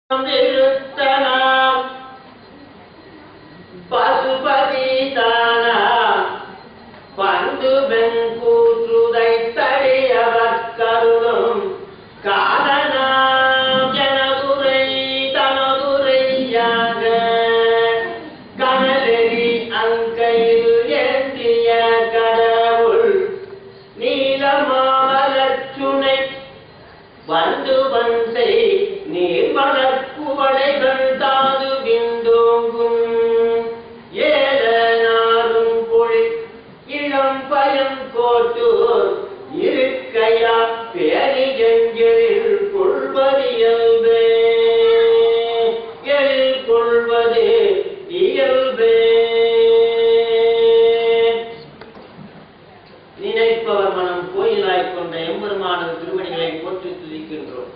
திருத்தனாம் பசுபதி தானாம் பந்து வெங்கூற்றுதை தடியவர் கருளும் காதனாம் எனதுரை தனதுரையாக கனலெறி அங்கையில் ஏந்திய கடவுள் நீலமாமலச்சுனை வந்து வந்தை நீர்மலர் குவளைகள் தாது விந்தோங்கும் ஏல நாரும் பொழி இளம் பயம் கோட்டூர் இருக்கையா பேரிஜெஞ்சலில் கொள்வது இயல்பே எழில் கொள்வது இயல்பே நினைப்பவர் மனம் கோயிலாய்க் கொண்ட எம்பெருமானது திருமணிகளை போற்றி துதிக்கின்றோம்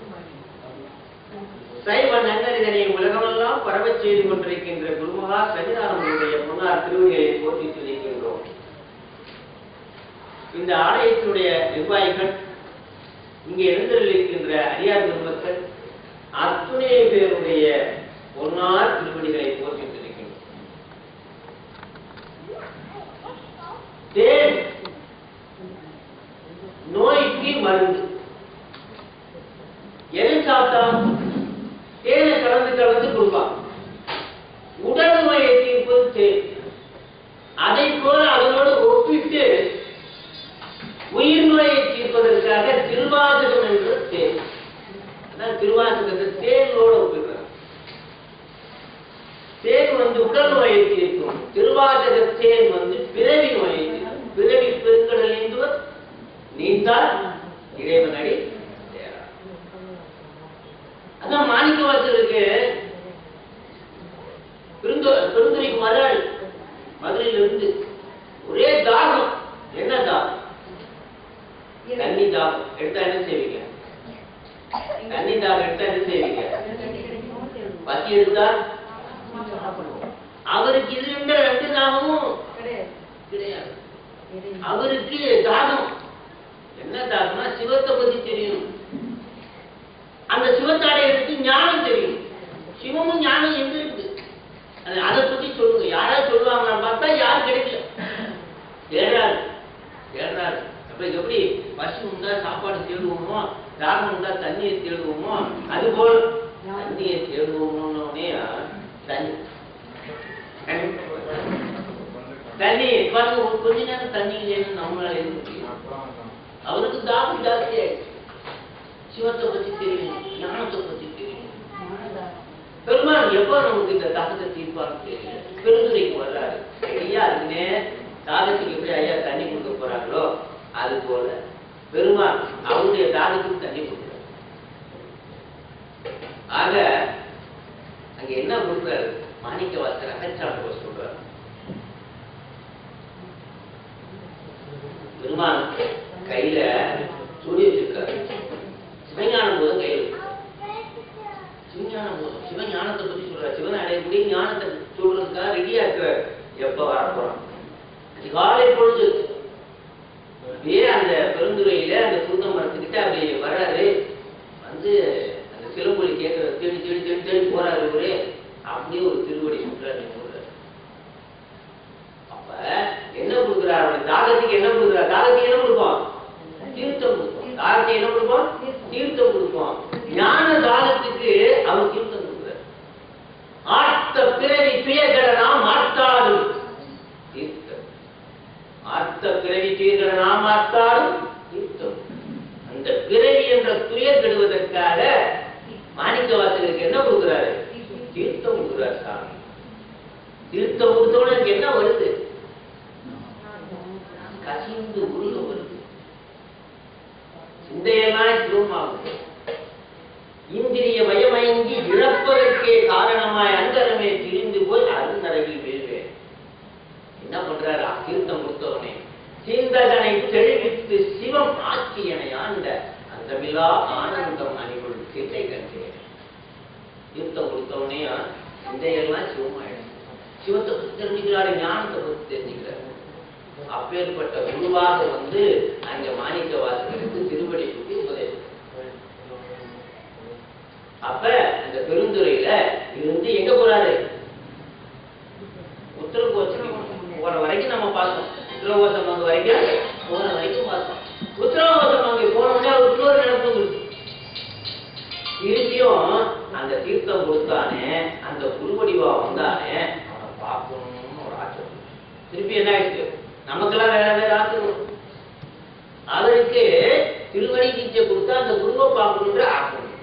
சைவ நன்னறிதனை உலகமெல்லாம் பரவச் செய்து கொண்டிருக்கின்ற குருமகா சன்னிதானங்களுடைய முன்னார் திருவடிகளை போற்றி துதிக்கின்றோம் இந்த ஆலயத்தினுடைய நிர்வாகிகள் இங்கே எழுந்திருக்கின்ற அடியார் பெருமக்கள் அத்துணை பேருடைய பொன்னார் திருவடிகளை போற்றி துதிக்கின்றோம் தேன் நோய்க்கு மருந்து எதை சாப்பிட்டா தேனை கலந்து கலந்து கொடுப்பான் உடல் நோயை தீர்ப்பது தேன் அதை போல அதனோடு ஒப்பிட்டு உயிர் நோயை தீர்ப்பதற்காக திருவாசகம் என்ற தேன் அதான் திருவாசகத்தை தேனோடு ஒப்பிடுறாங்க தேன் வந்து உடல் நோயை தீர்க்கும் திருவாசக தேன் வந்து பிறவி நோயை தீர்க்கும் பிறவி பெருங்கடல் நீந்துவர் நீந்தால் இறைவன் அடி சேரார். அதான் மாணிக்க வாசலுக்கு பெருந்து பெருந்துரைக்கு மறுநாள் மதுரையில இருந்து ஒரே தாகம் என்ன தாகம் தண்ணி தாகம் எடுத்தா என்ன செய்வீங்க தண்ணி தாகம் எடுத்தா என்ன செய்வீங்க பசி எடுத்தா அவருக்கு இது ரெண்டு ரெண்டு தாகமும் கிடையாது அவருக்கு தாகம் என்ன தாகம்னா சிவத்தை பத்தி தெரியும் அந்த சிவத்தாடை எடுத்து ஞானம் தெரியும் சிவமும் ஞானம் எங்க இருக்கு அது அதை பத்தி சொல்லுங்க யாராவது சொல்லுவாங்கன்னு பார்த்தா யாரும் கிடைக்கல தேடுறாரு தேடுறாரு அப்ப எப்படி பசி உண்டா சாப்பாடு தேடுவோமோ தாகம் உண்டா தண்ணியை தேடுவோமோ அது போல் தண்ணியை தேடுவோமோன்னே தண்ணி தண்ணி பாருங்க ஒரு கொஞ்ச நேரம் தண்ணி இல்லைன்னு நம்மளால இருக்க முடியும் அவருக்கு தாகம் ஜாஸ்தி ஆயிடுச்சு சிவத்தை பத்தி தெரியும் ஞானத்தை பத்தி தெரியும் பெருமாள் எப்ப நமக்கு இந்த தாகத்தை தீர்ப்பான்னு தெரியல பெருந்துரைக்கு வர்றாரு ஐயா இருக்குனே தாகத்துக்கு எப்படி ஐயா தண்ணி கொடுக்க போறாங்களோ அது போல பெருமாள் அவருடைய தாகத்துக்கு தண்ணி கொடுக்குறாரு ஆக அங்க என்ன கொடுக்குறாரு மாணிக்க வாசகர் அகச்சான்று சொல்றாரு பெருமாள் கையில சுடி வச்சிருக்காரு சிவஞான போதும் கையில் இருக்கு. சிவஞான போதும் சிவஞானத்தை பத்தி சொல்றாரு சிவன் அடையக்கூடிய ஞானத்தை சொல்றதுக்காக ரெடியா இருக்கிறார் எப்ப வர போறான் காலை பொழுது அப்படியே அந்த பெருந்துறையில அந்த சூந்த மரத்துக்கிட்ட அப்படி வர்றாரு வந்து அந்த சிலம்பொலி கேட்கிற தேடி தேடி தேடி தேடி போறாரு இவரு அப்படியே ஒரு திருவடி சொல்றாரு சொல்றாரு அப்ப என்ன கொடுக்குறாரு அவனுக்கு தாகத்துக்கு என்ன கொடுக்குறாரு தாகத்துக்கு என்ன கொடுப்போம் தீர்த்தம் கொடுப்போம் தாகத்துக்கு என்ன கொடுப்போம் தீர்த்தம் கொடுப்போம் ஞான தாகத்துக்கு அவன் தீர்த்தம் கொடுக்குறாரு ஆர்த்த பிறவி துயகடனா மாட்டாடும் தீர்த்தம் ஆர்த்த பிறவி துயகடனா மாட்டாடும் தீர்த்தம் அந்த பிறவி என்ற துயர் கெடுவதற்காக மாணிக்க வாசகருக்கு என்ன கொடுக்குறாரு தீர்த்தம் கொடுக்குறாரு சாமி தீர்த்தம் கொடுத்தோட எனக்கு என்ன வருது கசிந்து உருக வருது சிந்தையெல்லாம் சிவமாகுது இந்திரிய வயமயங்கி இழப்பதற்கே காரணமாய் அந்தரமே திரிந்து போய் அருந்தரவில் வீழ்வேன் என்ன பண்றாரு தீர்த்தம் கொடுத்தவனே சிந்தகனை தெளிவித்து சிவம் ஆக்கியனை ஆண்ட அந்தமில்லா ஆனந்தம் அணிகுள் சிந்தை கண்டேன் தீர்த்தம் கொடுத்தவனே சிந்தையெல்லாம் சிவமாயிடும் சிவத்தை பத்தி தெரிஞ்சுக்கிறாரு ஞானத்தை பத்தி தெரிஞ்சுக்கிறாரு அப்பேற்பட்ட குருவாக வந்து அங்க மாணிக்க வாசகருக்கு திருவடி சுத்தி உபதேசம் அப்ப அந்த பெருந்துறையில இருந்து எங்க போறாரு உத்தரகோசம் போற வரைக்கும் நம்ம பார்த்தோம் உத்தரகோசம் அங்க வரைக்கும் போன வரைக்கும் பார்த்தோம் உத்தரகோசம் அங்கே போன உடனே அவருக்கு இன்னொரு நினைப்பு வந்துருச்சு. திருப்பியும் அந்த தீர்த்தம் கொடுத்தானே அந்த குருவடிவா வந்தானே அவனை பார்க்கணும்னு ஒரு ஆசை வந்துச்சு. திருப்பி என்ன ஆயிடுச்சு நமக்கெல்லாம் வேற வேற ஆசை வரும். அவருக்கு திருவடி தீட்சை கொடுத்தா அந்த குருவை பார்க்கணுன்ற ஆசை வந்துச்சு.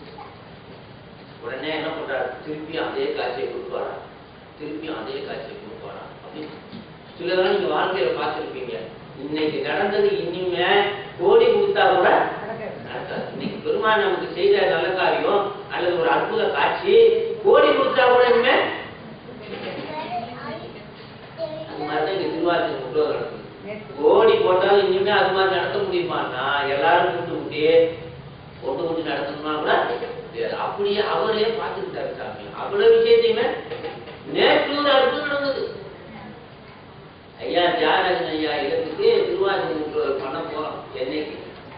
உடனே என்ன பண்றாரு திருப்பியும் அதே காட்சியை கொடுப்பாரா திருப்பியும் அதே காட்சியை கொடுப்பாரா அப்படின்னு சிலதெல்லாம் நீங்க வாழ்க்கையில பார்த்திருப்பீங்க இன்னைக்கு நடந்தது இனிமே கோடி கொடுத்தா கூட நடக்காது. இன்னைக்கு பெருமாள் நமக்கு செய்த நல்ல காரியம் அல்லது ஒரு அற்புத காட்சி கோடி கொடுத்தா கூட இனிமே அது மாதிரி இங்க திருவாரூர் முற்றோதல் நடக்குது கோடி போட்டாலும் இனிமே அது மாதிரி நடத்த முடியுமான்னா எல்லாரும் கூட்டு கூட்டி ஒட்டு கூட்டி நடத்தணும்னா கூட முடியாது. அப்படியே அவரே பார்த்துக்கிட்டாரு சாமி அவ்வளவு விஷயத்தையுமே நேற்று ஒரு அற்புதம் நடந்தது ஐயா தியாகராஜன் ஐயா இடத்துக்கு திருவாரூர் முற்றோதல் பண்ண போறோம் என்னைக்கு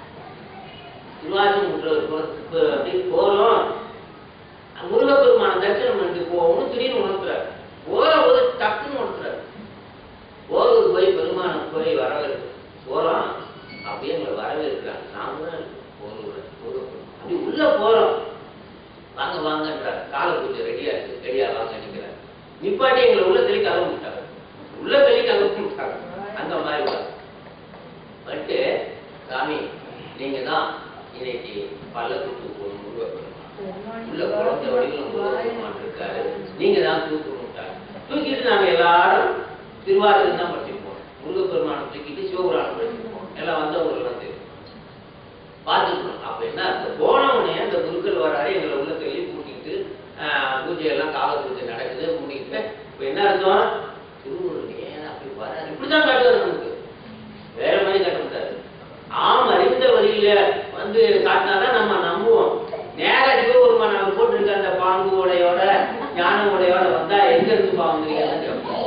திருவாரூர் முற்றோதல் போறதுக்கு அப்படி போறோம் முருகப்பெருமான தரிசனம் பண்ணிட்டு போகணும் திடீர்னு உணர்த்துறாரு போற போது டக்குன்னு உணர்த்துறாரு போகிறது போய் பெருமானை போய் வரவேற்று போறோம் அப்படியே எங்களை வரவேற்கிறாங்க நான் கூட போகிறேன் அப்படி உள்ள போறோம் வாங்க வாங்கன்றார் காலை பூஜை ரெடியா இருக்கு ரெடியா வாங்க நிற்கிறார் நிப்பாட்டி எங்களை உள்ள தெளி கதவு விட்டாங்க உள்ள தெளி கதவு விட்டாங்க அந்த மாதிரி வா. வந்துட்டு சாமி நீங்க தான் இன்னைக்கு பல்லக்கு போகணும் முருகப்பெருமான் உள்ள குழந்தை வடிவில் முருகப்பெருமான் இருக்காரு நீங்க தான் தூக்கணும்ட்டாங்க தூக்கிட்டு நாங்க எல்லாரும் திருவாரூர் தான் படிச்சிருப்போம் முருகப்பெருமானை தூக்கிட்டு சிவபுராணம் படிச்சிருப்போம் எல்லாம் வந்தவங்களாம் தெரியும் பார்த்துக்கணும் அப்ப என்ன அர்த்தம்? போன உடனே அந்த குருக்கள் வராரு எங்களை உள்ள தள்ளி கூட்டிட்டு ஆஹ், பூஜை எல்லாம் கால பூஜை நடக்குது மூடிட்டு இப்ப என்ன அர்த்தம் திருவள்ளுவர் ஏன் அப்படி வராரு இப்படிதான் காட்டுவாரு நமக்கு வேற மாதிரி காட்ட மாட்டாரு ஆம் அறிந்த வழியில வந்து காட்டினாதான் நம்ம நம்புவோம் நேர சிவபெருமான் அவர் போட்டிருக்க அந்த பாம்பு உடையோட ஞான உடையோட வந்தா எங்க இருந்து பாவங்கிறீங்கன்னு கேட்போம்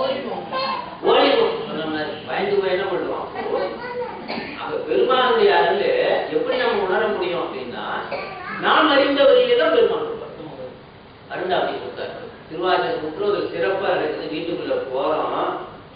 ஓடிடும் சொன்ன மாதிரி பயந்து போய் என்ன பண்ணுவான் அப்ப பெருமானுடைய அருள் எப்படி நம்ம உணர முடியும் அப்படின்னா நாம் அறிந்த வழியிலே தான் பெருமான் இருப்பார் அருண்டாப்படி கொடுத்தாரு திருவாச்சல் முற்றோதல் சிறப்பா இருக்குது வீட்டுக்குள்ள போறோம்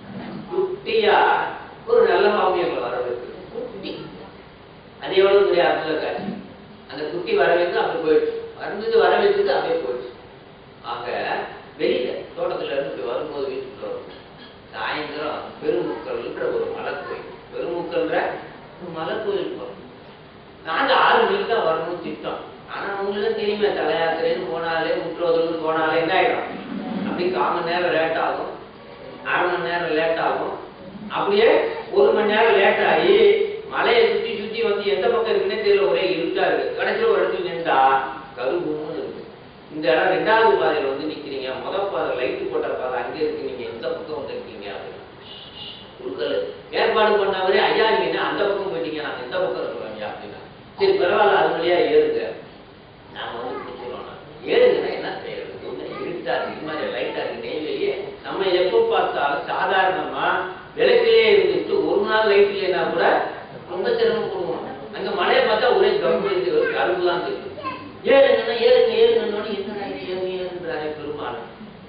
குட்டியா ஒரு நல்ல மாமியங்களை வரவேற்று குட்டி அது எவ்வளவு பெரிய அற்புத காட்சி அந்த குட்டி வரவேற்று அப்படி போயிடுச்சு வந்தது வரவேற்றது அப்படியே போயிடுச்சு ஆக வெளியில தோட்டத்துல இருந்து இப்படி வரும்போது வீட்டுக்குள்ள வரும் சாயந்தரம் பெருமுக்கல்ன்ற ஒரு மலைக்கோயில் பெருமுக்கல்ன்ற ஒரு மலைக்கோயில் போறோம் நாங்க ஆறு மணிக்கு தான் வரணும்னு திட்டம் ஆனா உங்களுக்கு தெரியுமே தலையாத்திரைன்னு போனாலே முற்றோதல்னு போனாலே என்ன ஆயிடும் அப்படி கால் மணி நேரம் லேட் ஆகும் அரை மணி நேரம் லேட் ஆகும் அப்படியே ஒரு மணி நேரம் லேட் ஆகி மலையை சுத்தி சுத்தி வந்து எந்த பக்கம் இருக்குன்னே தெரியல ஒரே இருட்டா இருக்கு கடைசியில் ஒரு இடத்துல நின்றா கருகும்னு இருக்கு இந்த இடம் ரெண்டாவது பாதையில வந்து நிக்கிறீங்க முத பாதை லைட் போட்ட பாதை அங்கே இருக்கு நீங்க எந்த பக்கம் வந்திருக்கீங்க அப்படின்னு குருக்கள் ஏற்பாடு பண்ணவரே ஐயா நீங்க என்ன அந்த பக்கம் போயிட்டீங்க நான் எந்த பக்கம் இருக்கிறோம் ஐயா அப்படின்னா சரி பரவாயில்ல அது வழியா ஏறுங்க நாம வந்து பிடிச்சிடலாம் ஏறுங்கன்னா என்ன செய்யறது ஒண்ணு இருட்டா இருக்கு இது மாதிரி லைட்டா இருக்கு நெய்வேலியே நம்ம எப்போ பார்த்தாலும் சாதாரணமா விளக்கிலே இருந்துட்டு ஒரு நாள் லைட் இல்லைன்னா கூட ரொம்ப சிரமப்படுவோம் அங்க மழையை பார்த்தா ஒரே கம்பு இருக்கு கரும்புலாம் இருக்கு ஏறுங்கன்னா ஏறுங்க ஏறுங்கன்னு என்னடா இது ஏறுங்க ஏறுன்றாரே பெருமாள்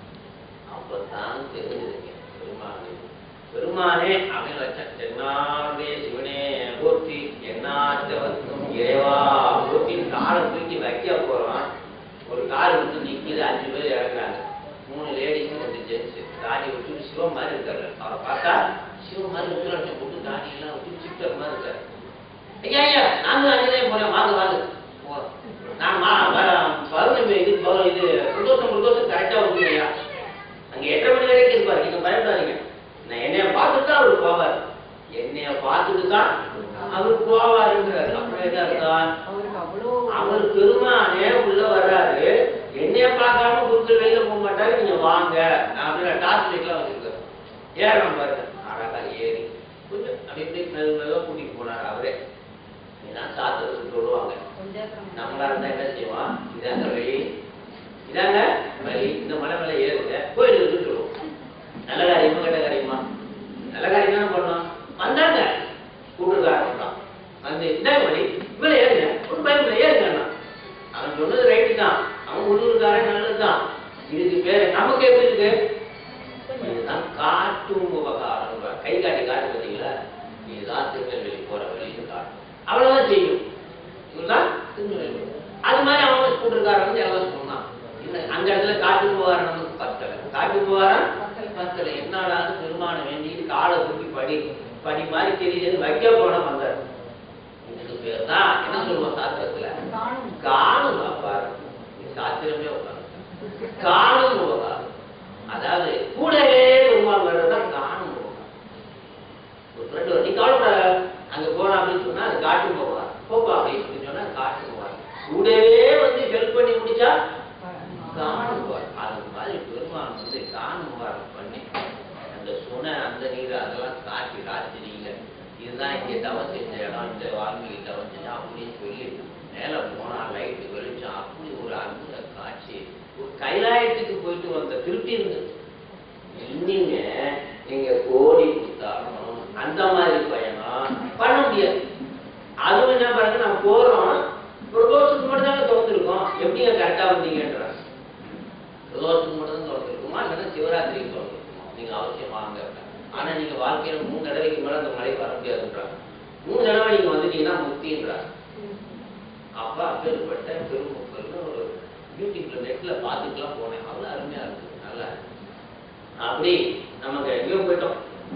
அப்பதான் தெரிஞ்சதுங்க பெருமாள் பெருமானே அப்படின்னு வச்ச தென்னாருடைய சிவனே போற்றி என்னாச்சவர்க்கும் இறைவா போற்றி காலை தூக்கி வைக்க போறோம் ஒரு கார் வந்து நிக்குது அஞ்சு பேர் இறங்குறாங்க மூணு லேடிஸ் ரெண்டு ஜென்ஸ் தாடி விட்டு சிவம் மாதிரி இருக்காரு அவரை பார்த்தா சிவம் மாதிரி இருக்கிறாங்க போட்டு தாடி எல்லாம் விட்டு சிக்கர் மாதிரி இருக்காரு ஐயா ஐயா நாங்களும் அங்கேதான் போறேன் வாங்க வாங்க போறோம் நான் மா வ- பௌர்ணமி இது பௌ- இது பிரதோஷம் பிரதோஷம் கரெக்டா வந்துருங்கய்யா அங்க எட்டரை மணி வரைக்கும் இருப்பாரு நீங்க பயப்படாதீங்க நான் என்னைய பார்த்துட்டு தான் அவரு போவார் என்னைய பார்த்துட்டு தான் அவர் போவாருங்கிறாரு அப்புறம் என்ன அர்த்தம் அவருக்கு அவ்வளோ அவர் பெருமானே உள்ள வர்றாரு என்னைய பார்க்காம குருக்கள் வெளியில போக மாட்டாரு நீங்க வாங்க நான் அப்படியே டார்ச் லைட்லாம் வச்சிருக்கேன் ஏறணும் பாருங்க அழகா ஏறி கொஞ்சம் அப்படி இப்படி மெது மெதுவா கூட்டிட்டு போனார் அவரே இதான் சாத்திரத்துக்கு சொல்லுவாங்க கொஞ்சம் நம்மளா இருந்தா என்ன செய்வோம் இதாங்க வழி இதாங்க வழி இந்த மலை மேல ஏறுங்க கோயில் இருக்குன்னு சொல்லுவோம் நல்ல காரியமா கெட்ட காரியமா நல்ல காரியம் தானே பண்ணோம் வந்தாங்க கூப்பிடுக்க ஆரம்பிச்சான் வந்து இதாங்க வழி இவ்வளவு ஏறுங்க ஒரு பயம் இல்லை ஏறுங்க அண்ணா. அவன் சொன்னது ரைட்டு தான் அவன் உள்ளூர்காரன் தான் இதுக்கு பேரு நமக்கு எப்படி இருக்கு இதுதான் காட்டும் உபகாரம் கை காட்டி காட்டு பார்த்தீங்களா இதுதான் திருநெல்வேலி போற வழின்னு காட்டும் அவ்வளவுதான் செய்யும் இதுதான் திருநெல்வேலி அது மாதிரி அவன் ஸ்கூட்டர்காரன் வந்து எல்லாம் சொன்னான் இல்ல அந்த இடத்துல காட்டு உபகாரம் நமக்கு பத்தல காட்டு உபகாரம் பத்தல என்னடா பெருமான வேண்டிட்டு காலை தூக்கி படி படி மாதிரி தெரியுது வைக்க போன வந்தார் இதுக்கு பேர் தான் என்ன சொல்லுவோம் சாஸ்திரத்துல காணும் பாரு சாஸ்திரமே உட்காந்து காணும் உபகாரம் அதாவது கூடவே பெருமாள் வர்றதுதான் காணும் உபகாரம் ஒரு ஃப்ரெண்டு நீ கவலைப்பட அங்க போனா அப்படின்னு சொன்னா அது காட்டு போவார் போப்பா அப்படின்னு சொல்லி சொன்னா காட்டு போவார் கூடவே வந்து ஹெல்ப் பண்ணி முடிச்சா காணுவார் அது மாதிரி பெருமாள் வந்து காணுவார் பண்ணி அந்த சுனை அந்த நீர் அதெல்லாம் காட்டி ராத்திரியில இதுதான் இங்க தவம் செஞ்ச இடம் இந்த வால்மீகி தவம் செஞ்சா அப்படின்னு சொல்லி மேல போனா லைட்டு வெளிச்சம் அப்படி ஒரு அற்புத காட்சி ஒரு கைலாயத்துக்கு போயிட்டு வந்த திருப்தி இருந்தது இன்னிங்க நீங்க கோடி கொடுத்தாலும் அந்த மாதிரி பயணம் பண்ண முடியாது அதுவும் என்ன பாருங்க நம்ம போறோம் பிரதோஷத்துக்கு மட்டும் தாங்க திறந்துருக்கோம் எப்படிங்க கரெக்டா வந்தீங்கன்றாங்க பிரதோஷத்துக்கு மட்டும் தான் திறந்துருக்குமா இல்லைன்னா சிவராத்திரிக்கு திறந்துருக்குமா நீங்க அவசியம் வாங்க ஆனா நீங்க வாழ்க்கையில மூணு தடவைக்கு மேல அந்த மலைக்கு வர முடியாதுன்றாங்க மூணு தடவை நீங்க வந்துட்டீங்கன்னா முக்தின்றாங்க அப்ப அப்பேற்பட்ட பெருமக்கள்னு ஒரு யூடியூப்ல நெட்ல பார்த்துட்டுலாம் போனேன் அவ்வளவு அருமையா இருக்கு நல்லா இருக்கு. அப்படி நமக்கு எங்கேயோ போயிட்டோம்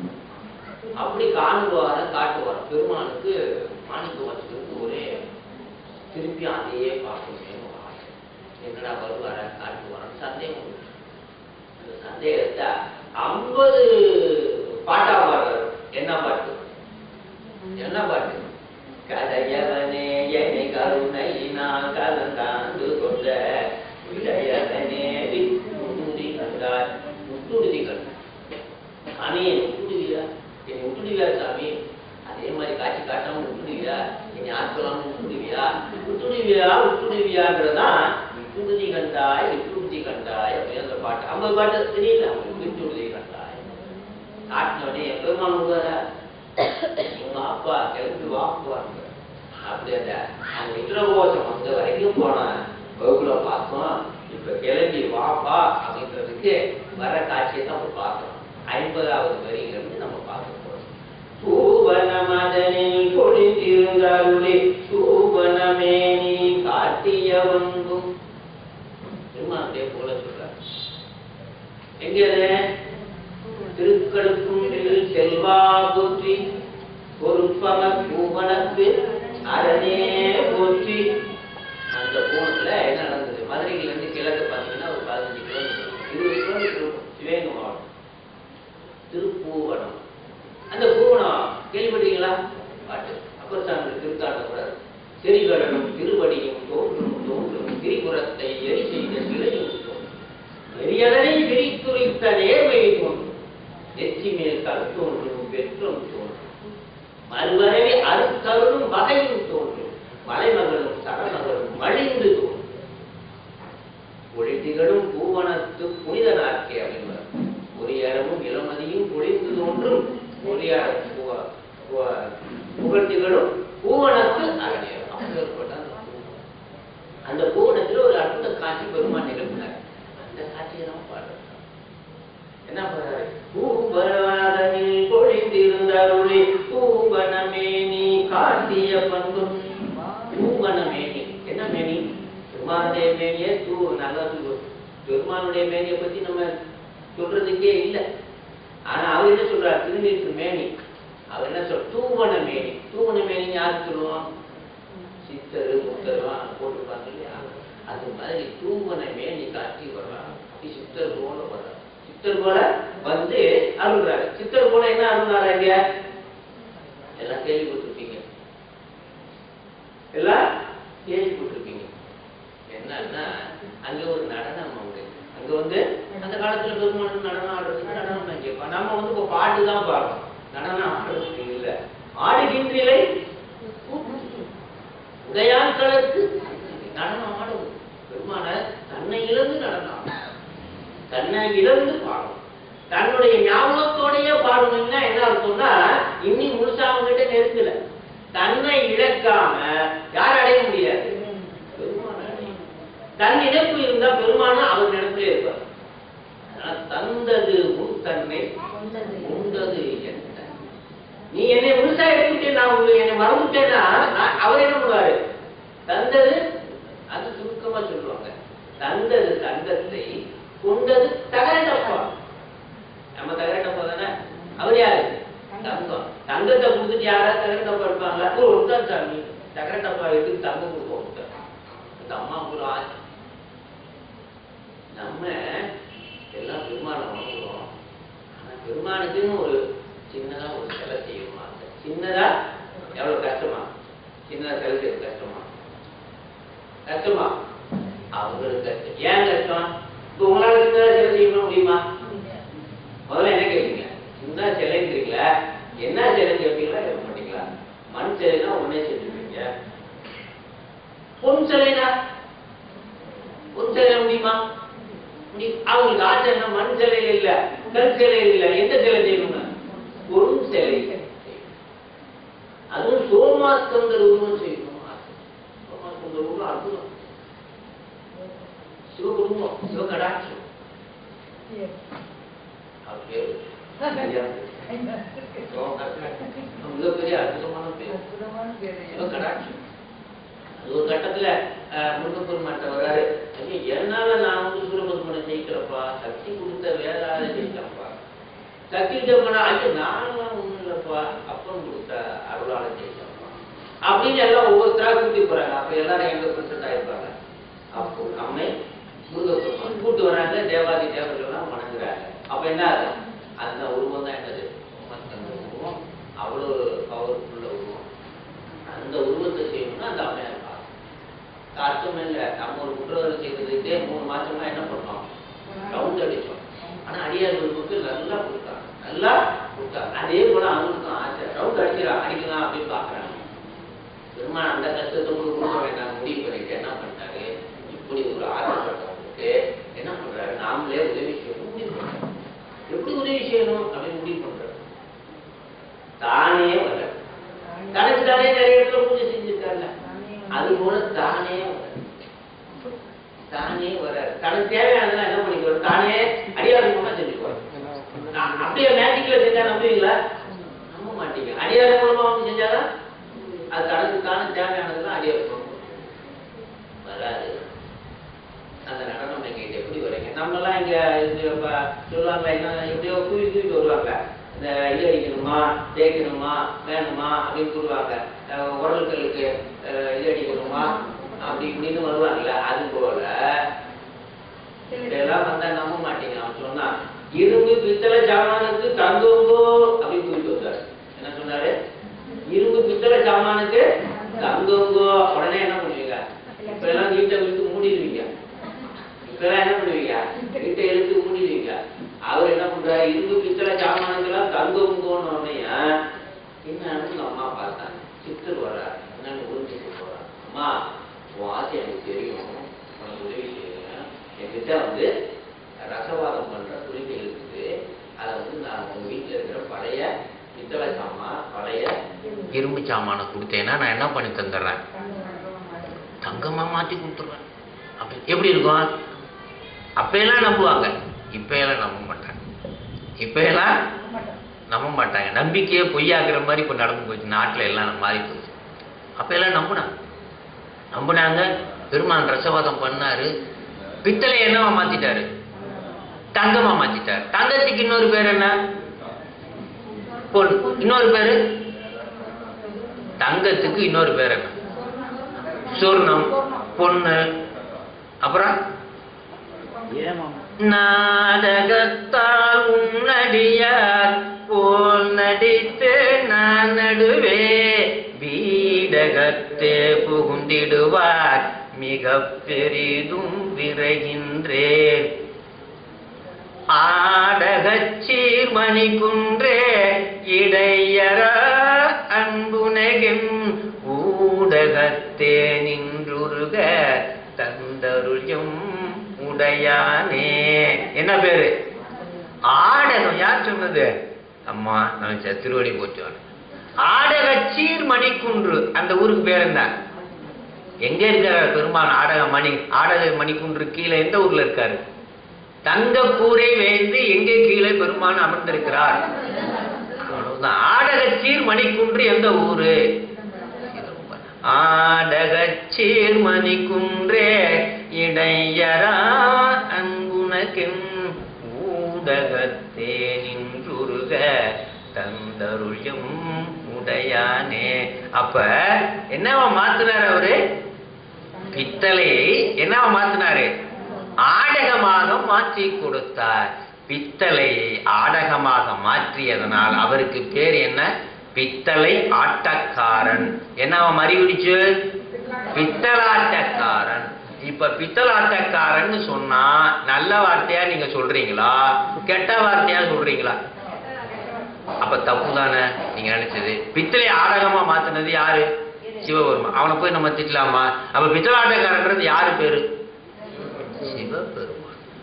அப்படி காணுவார காட்டுவார் பெருமானுக்கு மாணிக்க வச்சுக்கிறது ஒரே திருப்பி அதையே பார்க்கணும்னு ஒரு ஆசை என்னடா வருவார காட்டுவாரன்னு சந்தேகம் வந்துச்சு. அந்த சந்தேகத்தை ஐம்பது பாட்டா பாடுறாரு என்ன பாட்டு என்ன பாட்டு கதையவனே என்னை கருணை நான் கலந்தாண்டு கொண்ட விளையவனே விட்டுடி கண்டாய் விட்டுடுதி கண்டாய் சாமி என்னை விட்டுடுவியா என்னை விட்டுடுவியா சாமி அதே மாதிரி காட்சி காட்டாம விட்டுடுவியா என்னை ஆட்கொள்ளாம விட்டுடுவியா விட்டுடுவியா விட்டுடுவியான்றதான் விட்டுடுதி கண்டாய் விட்டுடுதி கண்டாய் அப்படின்னு அந்த பாட்டு ஐம்பது பாட்டு தெரியல அவங்களுக்கு விட்டுடுதி கண்டாய் காட்டினோடனே பெருமான் உட்கார உங்க அப்பா கிளம்பி வாக்குவாங்க அப்படி அந்த அந்த இந்திரகோஷம் வந்த வரைக்கும் போனேன் வகுப்புல பார்த்தோம் இப்ப கிளம்பி வாப்பா அப்படின்றதுக்கு வர காட்சியை தான் நம்ம பார்க்கணும் ஐம்பதாவது வரியிலிருந்து நம்ம பார்க்க போறோம் சூவன மதனில் பொழிந்திருந்தாருளே சூவனமே நீ காட்டிய வங்கும் பெருமானுடைய போல சொல்றார் எங்க இது? திருக்கடுக்கும் செல்வா போற்றி பொறுப்பக பூவனத்து அரணே போற்றி அந்த பூவனத்துல என்ன நடந்தது மதுரையில இருந்து கிழக்கு பார்த்தீங்கன்னா ஒரு பதினஞ்சு கிலோமீட்டர் இருபது கிலோமீட்டர் இருக்கும் சிவகங்கை மாவட்டம் திருப்பூவனம் அந்த பூவனம் கேள்விப்பட்டீங்களா பாட்டு அப்பர் சாமி திருத்தாண்ட கூட செறிகடனும் திருவடியும் தோன்றும் தோன்றும் திரிபுரத்தை எரி செய்த சிலையும் தோன்றும் எரியதனை விரித்துரைத்த நேர்மையை தோன்றும் நெற்றி மேல் கருத்தோன்றும் வெற்றும் தோன்றும் மறுவரவே அருக்கருளும் வகையும் தோன்றும் மலைமகளும் சரமகளும் மழிந்து தோன்றும் ஒளிதிகளும் பூவனத்து புனித நாட்கே அப்படின்னு பொறியாரமும் இளமதியும் பொழிந்து தோன்றும் பொறியார புக- புக- புகழ்ச்சிகளும் பூவனத்து அரணியர் அப்பேற்பட்ட அந்த பூவனம். அந்த பூவனத்தில் ஒரு அற்புத காட்சி பெருமான் நிகழ்த்தினார் அந்த காட்சியை நம்ம பாடுறோம் என்ன பண்றாரு பூவராதனில் பொழிந்திருந்தருளே பூவனமே நீ காட்டிய பண்பும் பூவனமேனி என்ன மேனி பெருமானுடைய மேனியே தூ நல்லா சொல்லுவோம் பெருமானுடைய மேனியை பத்தி நம்ம சொல்றதுக்கே இல்லை ஆனா அவர் என்ன சொல்றார் திருநீற்று மேனி அவர் என்ன சொல் தூவன மேனி தூவன மேனி யாருக்கு சொல்லுவோம் சித்தரு முத்தருவான் போட்டுருப்பாங்க இல்லையா அது மாதிரி தூவன மேனி காட்டி வர்றான் அப்படி சித்தர் போல வர்றார் சித்தர் போல வந்து அருள்றாரு சித்தர் போல என்ன அருள்றாரு இங்க எல்லாம் கேள்விப்பட்டிருப்பீங்க எல்லாம் கேள்விப்பட்டிருப்பீங்க என்னன்னா அங்க ஒரு நடனம் உண்டு அங்க வந்து அந்த காலத்துல பெருமாள் நடனம் ஆடுறதுக்கு நடனம் தான் கேட்பான் நம்ம வந்து இப்போ பாட்டு தான் பாடுறோம் நடனம் ஆடுறதுக்கு இல்ல ஆடுகின்றீலை உதயாக்களுக்கு நடனம் ஆடும் பெருமான தன்னை இழந்து நடனம் ஆடும். தன்னை இழந்து பாடும் தன்னுடைய ஞாபகத்தோடயே பாடணும்னா என்ன அர்த்தம்னா இன்னி முழுசா அவங்ககிட்ட நெருங்கல தன்னை இழக்காம யார் அடைய முடியாது பெருமான் அடையும். தன் இழப்பு இருந்தா பெருமான அவர் தந்தது உன் தன்னை உண்டது என்ன நீ என்னை முழுசா எடுத்துட்டு நான் உங்களை என்னை மறந்துட்டேன்னா நான் அவர் என்ன பண்ணுவாரு தந்தது அது சுருக்கமா சொல்லுவாங்க தந்தது தங்கத்தை கொண்டது தகர டப்பா நம்ம தகர டப்பா தானே அவர் யாரு தங்கம் தங்கத்தை கொடுத்துட்டு யாரா தகர டப்பா எடுப்பாங்களா ஒரு ஒருத்தன் சாமி தகர டப்பா எடுத்து தங்கம் கொடுப்போம் ஒருத்தன் இந்த அம்மா ஒரு ஆசை நம்ம எல்லாம் பெருமானை வணங்குறோம் ஆனா பெருமானுக்குன்னு ஒரு சின்னதா ஒரு சிலை செய்யணுமா சின்னதா எவ்வளவு கஷ்டமா சின்னதா சிலை செய்யறது கஷ்டமா கஷ்டமா அவங்களுக்கு கஷ்டம் ஏன் கஷ்டம் இப்போ உங்களால சின்னதா சிலை செய்ய முடியுமா முதல்ல என்ன கேட்பீங்க சின்ன சிலைங்கிறீங்களா என்ன சிலை கேட்பீங்களா கேட்க மாட்டீங்களா மண் சிலைனா உடனே செஞ்சுருவீங்க பொன் சிலைனா பொன் சிலை முடியுமா முடியும் அவங்களுக்கு ஆசை என்ன மண் சிலையில இல்ல கல் சிலையில இல்ல எந்த சிலை செய்யணும்னா பொன் சிலை அதுவும் சோமாஸ்கந்தர் உருவம் செய்யணும் ஆசை. சோமாஸ்கந்தர் உருவம் அற்புதம் சிவகுடும்பம் சிவகடாட்சம் அவர் பேரு சரியா? மிகப்பெரிய அற்புதமான பேர் சிவகடாட்சம் அது ஒரு கட்டத்துல அஹ், முருகப்பெருமாட்ட வர்றாரு ஐயா என்னால நான் வந்து சூரபத்மனை ஜெயிக்கிறப்பா சக்தி கொடுத்த வேளாள ஜெயிக்கிறப்பா சக்தி கிட்ட ஐயா நான்லாம் ஒண்ணும் இல்லப்பா அப்பன் கொடுத்த அருளாள ஜெயிக்கிறப்பா அப்படின்னு எல்லாம் ஒவ்வொருத்தரா கூட்டி போறாங்க அப்ப எல்லாரும் எங்க பிரசன்ட் ஆயிருப்பாங்க அப்போ அம்மை முருகப்பெருமான் கூட்டு வராங்க தேவாதி தேவர்கள் எல்லாம் வணங்குறாங்க அப்ப என்ன ஆகும் அந்த உருவம் தான் என்னது உமத்தங்க உருவம் அவ்வளவு பவர்ஃபுல்ல உருவம் அந்த உருவத்தை செய்யணும்னா அந்த அம்மையார் பார்க்கணும் அர்த்தம் இல்லை நம்ம ஒரு குற்றவாளி செய்ததுக்கே மூணு மாசமா என்ன பண்ணோம் ரவுண்ட் அடிச்சோம் ஆனா அடியார்களுக்கு நல்லா கொடுத்தாங்க நல்லா கொடுத்தாங்க அதே போல அவங்களுக்கும் ஆசை ரவுண்ட் அடிச்சிடா அடிக்கலாம் அப்படின்னு பாக்குறாங்க பெருமான் அந்த கஷ்டத்தை கூட கொடுக்க வேண்டாம் முடிவு பண்ணிட்டு என்ன பண்ணிட்டாரு இப்படி ஒரு ஆசைப்பட்டவங்களுக்கு என்ன பண்றாரு நாமளே உதவி செய்யணும் முடிவு பண்றாரு எப்படி உதவி செய்யணும் அப்படின்னு முடிவு பண்றாரு தானே வர தனக்கு தானே நிறைய இடத்துல பூஜை செஞ்சிருக்காங்க அது போல தானே வர தானே வர தனக்கு தேவையானதெல்லாம் என்ன பண்ணிக்குவார் தானே அடியாறு மூலமா செஞ்சுக்குவார் நான் அப்படியே மேஜிக்ல செஞ்சா நம்புவீங்களா நம்ப மாட்டீங்க அடியாறு மூலமா வந்து செஞ்சாதான் அது தனக்கு தானே தேவையானதெல்லாம் அடியாறு மூலமா வராது அந்த நடனம் எங்கிட்ட எப்படி வரீங்க நம்மலாம் இங்க இது ப- சொல்லுவாங்க என்ன எப்படியோ கூவி கூவிட்டு வருவாங்க இந்த இது அடிக்கணுமா தேய்க்கணுமா வேணுமா அப்படின்னு கூறுவாங்க அஹ் உரல்களுக்கு அஹ் இது அடிக்கணுமா அப்படி இப்படின்னு வருவாங்கல்ல அது போல இதெல்லாம் வந்தா நம்ப மாட்டீங்க அவன் சொன்னான் இரும்பு பித்தளை சாமானுக்கு தங்கோங்கோ அப்படின்னு கூப்பிட்டு வந்தாரு என்ன சொன்னாரு இரும்பு பித்தளை சாமானுக்கு தங்கோங்கோ உடனே என்ன பண்ணுவீங்க இப்ப எல்லாம் வீட்டை விட்டு மூடிடுவீங்க இப்பெல்லாம் என்ன பண்ணுவீங்க வீட்டை இழுத்து மூடிடுவீங்க அவர் என்ன பண்றாரு இரும்பு பித்தளை சாமானுக்கெல்லாம் தங்கோங்கோன்னு உடனே என்னன்னு உங்க அம்மா பார்த்தாங்க சித்தர் வர்றாரு என்னன்னு உறுதிக்கு போறாரு அம்மா உன் ஆசை எனக்கு தெரியும் உனக்கு உதவி செய்யுங்க என்கிட்ட வந்து ரசவாதம் பண்ற குறிப்புகள் இருக்குது அதை வந்து நான் உங்க வீட்டுல இருக்கிற பழைய பித்தளை சாமான் பழைய இரும்பு சாமானை கொடுத்தேன்னா நான் என்ன பண்ணி தந்துடுறேன் தங்கமா மாத்தி கொடுத்துருவேன் அப்படி எப்படி இருக்கும் அப்பையெல்லாம் நம்புவாங்க இப்பையெல்லாம் நம்ப மாட்டாங்க இப்பையெல்லாம் நம்ப மாட்டாங்க நம்பிக்கையே பொய்யாக்குற மாதிரி இப்போ நடந்து போச்சு நாட்டில் எல்லாம் மாறி போச்சு அப்பையெல்லாம் நம்புனாங்க நம்புனாங்க பெருமான் ரசவாதம் பண்ணாரு பித்தளை என்னவா மாத்திட்டாரு தங்கமா மாத்திட்டாரு தங்கத்துக்கு இன்னொரு பேர் என்ன பொன் இன்னொரு பேரு தங்கத்துக்கு இன்னொரு பேர் என்ன சொர்ணம் பொண்ணு அப்புறம் நாடகத்தால் உன்னடியார் போல் நடித்து நான் நடுவே வீடகத்தே புகுந்திடுவார் மிக பெரிதும் விரைகின்றேன் ஆடகச் சீர்மணி குன்றே இடையற அன்புனகின் ஊடகத்தே நின்றுருக தந்தருளும் உடையானே என்ன பேரு ஆடகம் யார் சொன்னது அம்மா நான் திருவடி போச்சுவான் ஆடக சீர்மணி குன்று அந்த ஊருக்கு பேர் என்ன எங்க இருக்காரு பெருமான் ஆடக மணி ஆடக மணிக்குன்று கீழே எந்த ஊர்ல இருக்காரு தங்க கூரை வேந்து எங்கே கீழே பெருமான் அமர்ந்திருக்கிறார் அவ்வளவுதான் ஆடகச்சீர் மணிக்குன்று எந்த ஊரு ஆடகச்சீர் மணிக்குன்றே இடையரா அன்புனக்கின் ஊடகத்தே நின்றுருக தந்தருளும் உடையானே அப்ப என்னவா மாத்தினார் அவரு பித்தளையை என்னவா மாத்தினாரு ஆடகமாக மாற்றி கொடுத்தார் பித்தளையை ஆடகமாக மாற்றியதனால் அவருக்கு பேர் என்ன பித்தளை ஆட்டக்காரன் என்னவா மறிகுடிச்சு பித்தளாட்டக்காரன் இப்ப பித்தளாட்டக்காரன் சொன்னா நல்ல வார்த்தையா நீங்க சொல்றீங்களா கெட்ட வார்த்தையா சொல்றீங்களா அப்ப தப்பு தானே நீங்க நினைச்சது பித்தளை ஆடகமா மாத்தினது யாரு சிவபெருமான் அவனை போய் நம்ம திட்டலாமா அப்ப பித்தளாட்டக்காரன்றது யாரு பேரு சிவபெருமான்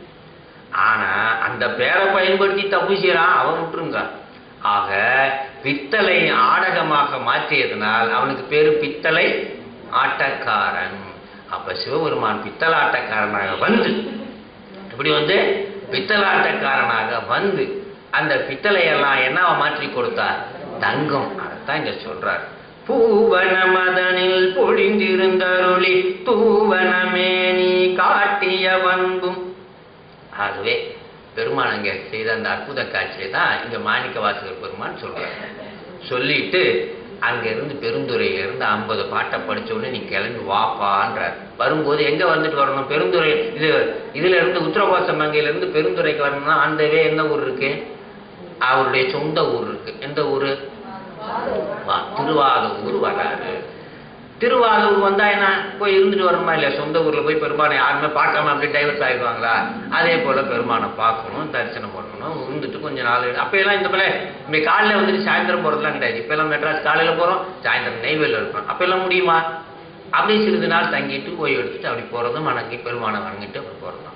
ஆனா அந்த பேரை பயன்படுத்தி தப்பு செய்யறான் அவன் விட்டுருங்க ஆக பித்தளை ஆடகமாக மாற்றியதனால் அவனுக்கு பேரு பித்தளை ஆட்டக்காரன் அப்ப சிவபெருமான் பித்தளாட்டக்காரனாக வந்து இப்படி வந்து பித்தளாட்டக்காரனாக வந்து அந்த பித்தளையெல்லாம் என்னவா மாற்றி கொடுத்தார் தங்கம் அதைத்தான் இங்க சொல்றார் பூவன மதனில் பொழிந்திருந்தருளி தூவனமே நீ காட்டிய பண்பும் ஆகவே பெருமான் அங்கே செய்த அந்த அற்புத காட்சியை தான் இங்க மாணிக்க வாசகர் பெருமான் சொல்றார் சொல்லிட்டு அங்கிருந்து பெருந்துறையில இருந்து ஐம்பது பாட்டை படிச்ச உடனே நீ கிளம்பி வாப்பான்றார் வரும்போது எங்க வந்துட்டு வரணும் பெருந்துறை இது இதுல இருந்து உத்தரவாச மங்கையில இருந்து பெருந்துறைக்கு வரணும்னா அந்த வே என்ன ஊர் இருக்கு அவருடைய சொந்த ஊர் இருக்கு எந்த ஊரு வா- திருவாரூர் வராரு திருவாரூர் வந்தா என்ன போய் இருந்துட்டு வரணுமா இல்லையா சொந்த ஊர்ல போய் பெருமானை யாருமே பார்க்காம அப்படியே டைவர்ஸ் ஆயிடுவாங்களா அதே போல பெருமானை பார்க்கணும் தரிசனம் பண்ணணும் இருந்துட்டு கொஞ்ச நாள் அப்ப எல்லாம் இந்த போல இந்த காலையில வந்துட்டு சாயந்தரம் போறதுலாம் கிடையாது இப்ப எல்லாம் மெட்ராஸ் காலையில போறோம் சாயந்தரம் நெய்வேலியில் இருப்போம் அப்ப எல்லாம் முடியுமா அப்படியே சிறிது நாள் தங்கிட்டு போய் எடுத்துட்டு அப்படி போறதும் வணங்கி பெருமானை வணங்கிட்டு அப்படி போறதும்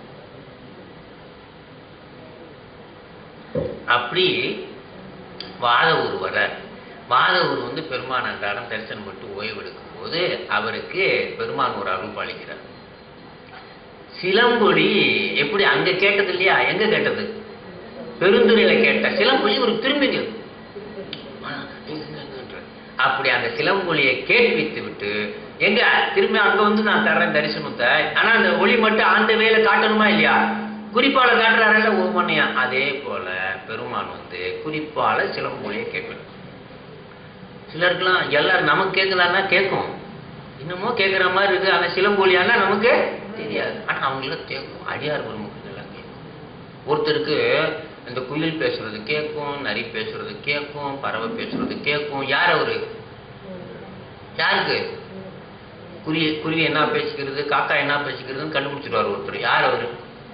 அப்படி வாத ஊர் வர வாத ஊர் வந்து பெருமான் அன்றாடம் தரிசனம் பட்டு ஓய்வு எடுக்கும் போது அவருக்கு பெருமான் ஒரு அருள் பாலிக்கிறார் சிலம்பொலி எப்படி அங்க கேட்டது இல்லையா எங்க கேட்டது பெருந்துறையில கேட்ட சிலம்பொலி ஒரு திரும்பி கேட்கும். ஆ, இங்க, இங்க, இங்கன்ற. அப்படி அந்த சிலம்பொலியை கேட்பித்து விட்டு எங்க திரும்பி அங்க வந்து நான் தர்றேன் தரிசனத்தை ஆனா அந்த ஒளி மட்டும் அந்த வேலை காட்டணுமா இல்லையா குறிப்பால காட்டுறாருல்ல ஒவ்வொன்னையா அதே போல பெருமான் வந்து குறிப்பால சிலம்பொலியை கேட்பேன் சிலருக்குலாம் எல்லாரும் நமக்கு கேட்கலான்னா கேட்கும் இன்னமும் கேட்குற மாதிரி இருக்கு ஆனா சிலம்பொலியானா நமக்கு தெரியாது ஆனா அவங்களுக்கு கேட்கும் அடியார் பெருமக்கள் எல்லாம் கேட்கும் ஒருத்தருக்கு இந்த குயில் பேசுறது கேட்கும் நரி பேசுறது கேட்கும் பறவை பேசுறது கேட்கும் யார் அவரு யாருக்கு குருவி குருவி என்ன பேசிக்கிறது காக்கா என்ன பேசிக்கிறதுன்னு கண்டுபிடிச்சிருவார் ஒருத்தர் யார் அவரு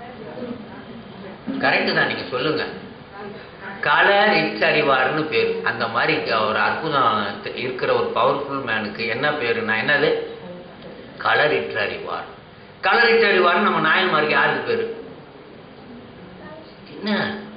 கரெக்டு தான் நீங்க சொல்லுங்க கலர் இச்சறிவார்னு பேர் அந்த மாதிரி ஒரு அற்புதம் இருக்கிற ஒரு பவர்ஃபுல் மேனுக்கு என்ன பேருனா என்னது கலர் இற்றறிவார் கலர் இற்றறிவார்னு நம்ம நாயன்மாருக்கு யாருக்கு பேரு என்ன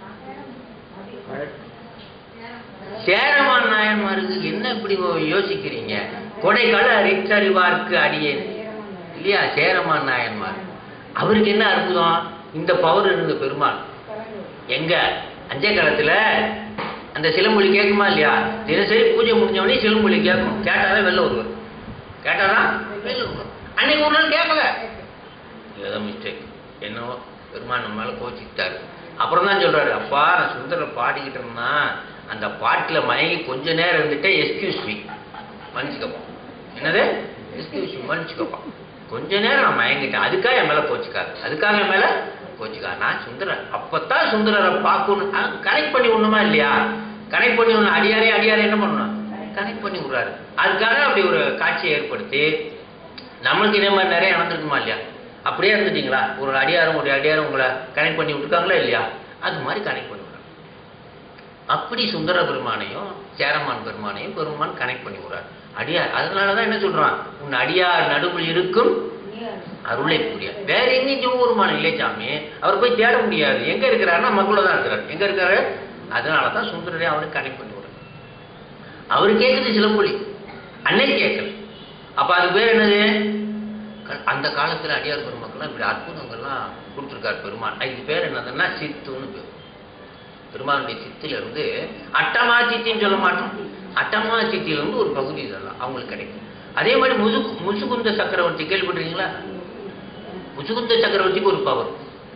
சேரமான் நாயன்மாருக்கு என்ன இப்படி யோசிக்கிறீங்க கொடைக்கால ரிச்சறிவார்க்கு அடியேன் இல்லையா சேரமான் நாயன்மார் அவருக்கு என்ன அற்புதம் இந்த பவர் இருந்த பெருமாள் எங்க அஞ்சே காலத்துல அந்த சிலமொழி கேட்குமா இல்லையா தினசரி பூஜை முடிஞ்சவொடனே சிலமொழி கேட்கும் கேட்டாதான் வெளில வருவார் கேட்டாதான் வெளில வருவார் அன்னைக்கு ஒரு நாள் கேட்கல ஏதோ மிஸ்டேக் என்னவோ பெருமான் நம்ம மேல கோச்சிக்கிட்டாரு அப்புறம் தான் சொல்றாரு அப்பா நான் சுந்தர பாடிக்கிட்டு இருந்தா அந்த பாட்டுல மயங்கி கொஞ்ச நேரம் இருந்துட்டே எஸ்கியூஸ் மீ மன்னிச்சுக்கப்பா என்னது எஸ்கியூஸ் மீ மன்னிச்சுக்கப்பா கொஞ்ச நேரம் நான் மயங்கிட்டேன் அதுக்காக என் மேல கோச்சிக்காரு அதுக்காக என் மேல கோச்சிக்காரு நான் சுந்தரர் அப்பத்தான் சுந்தரரை பார்க்கணும் கனெக்ட் பண்ணி விடணுமா இல்லையா கனெக்ட் பண்ணி விடணும் அடியாரே அடியாரே என்ன பண்ணணும் கனெக்ட் பண்ணி விடுறாரு அதுக்காக அப்படி ஒரு காட்சியை ஏற்படுத்தி நம்மளுக்கு இதே மாதிரி நிறைய நடந்திருக்குமா இல்லையா அப்படியே இருந்துட்டீங்களா ஒரு அடியாரம் ஒரு அடியாரம் உங்களை கனெக்ட் பண்ணி விட்டுருக்காங்களா இல்லையா அது மாதிரி கனெக்ட் பண்ணி விடுறாங்க அப்படி சுந்தர பெருமானையும் சேரமான் பெருமானையும் பெருமான் கனெக்ட் பண்ணி விடுறார் அடியார் அதனாலதான் என்ன சொல்றான் உன் அடியார் நடுவில் இருக்கும் அருளை புரிய வேற எங்கேயும் சிவபெருமான் இல்லை சாமி அவர் போய் தேட முடியாது எங்க இருக்கிறாருன்னா மக்கள தான் இருக்கிறார் எங்க இருக்காரு அதனாலதான் சுந்தரரை அவருக்கு கனெக்ட் பண்ணி விடுறாரு அவரு கேட்குது சிலம்பொலி அன்னைக்கு கேட்கல அப்ப அது பேர் என்னது க- அந்த காலத்துல அடியார் பெருமக்கள்லாம் இப்படி அற்புதங்கள்லாம் கொடுத்துருக்காரு பெருமான் இதுக்கு பேர் என்னதுன்னா சித்துன்னு பேர் பெருமானுடைய சித்தில இருந்து அட்டமா சித்தின்னு சொல்ல மாட்டோம் அட்டமா சித்தியில இருந்து ஒரு பகுதி இதெல்லாம் அவங்களுக்கு கிடைக்கும் அதே மாதிரி முசு முசுகுந்த சக்கரவர்த்தி கேள்விப்பட்டிருக்கீங்களா முசுகுந்த சக்கரவர்த்திக்கு ஒரு பவர்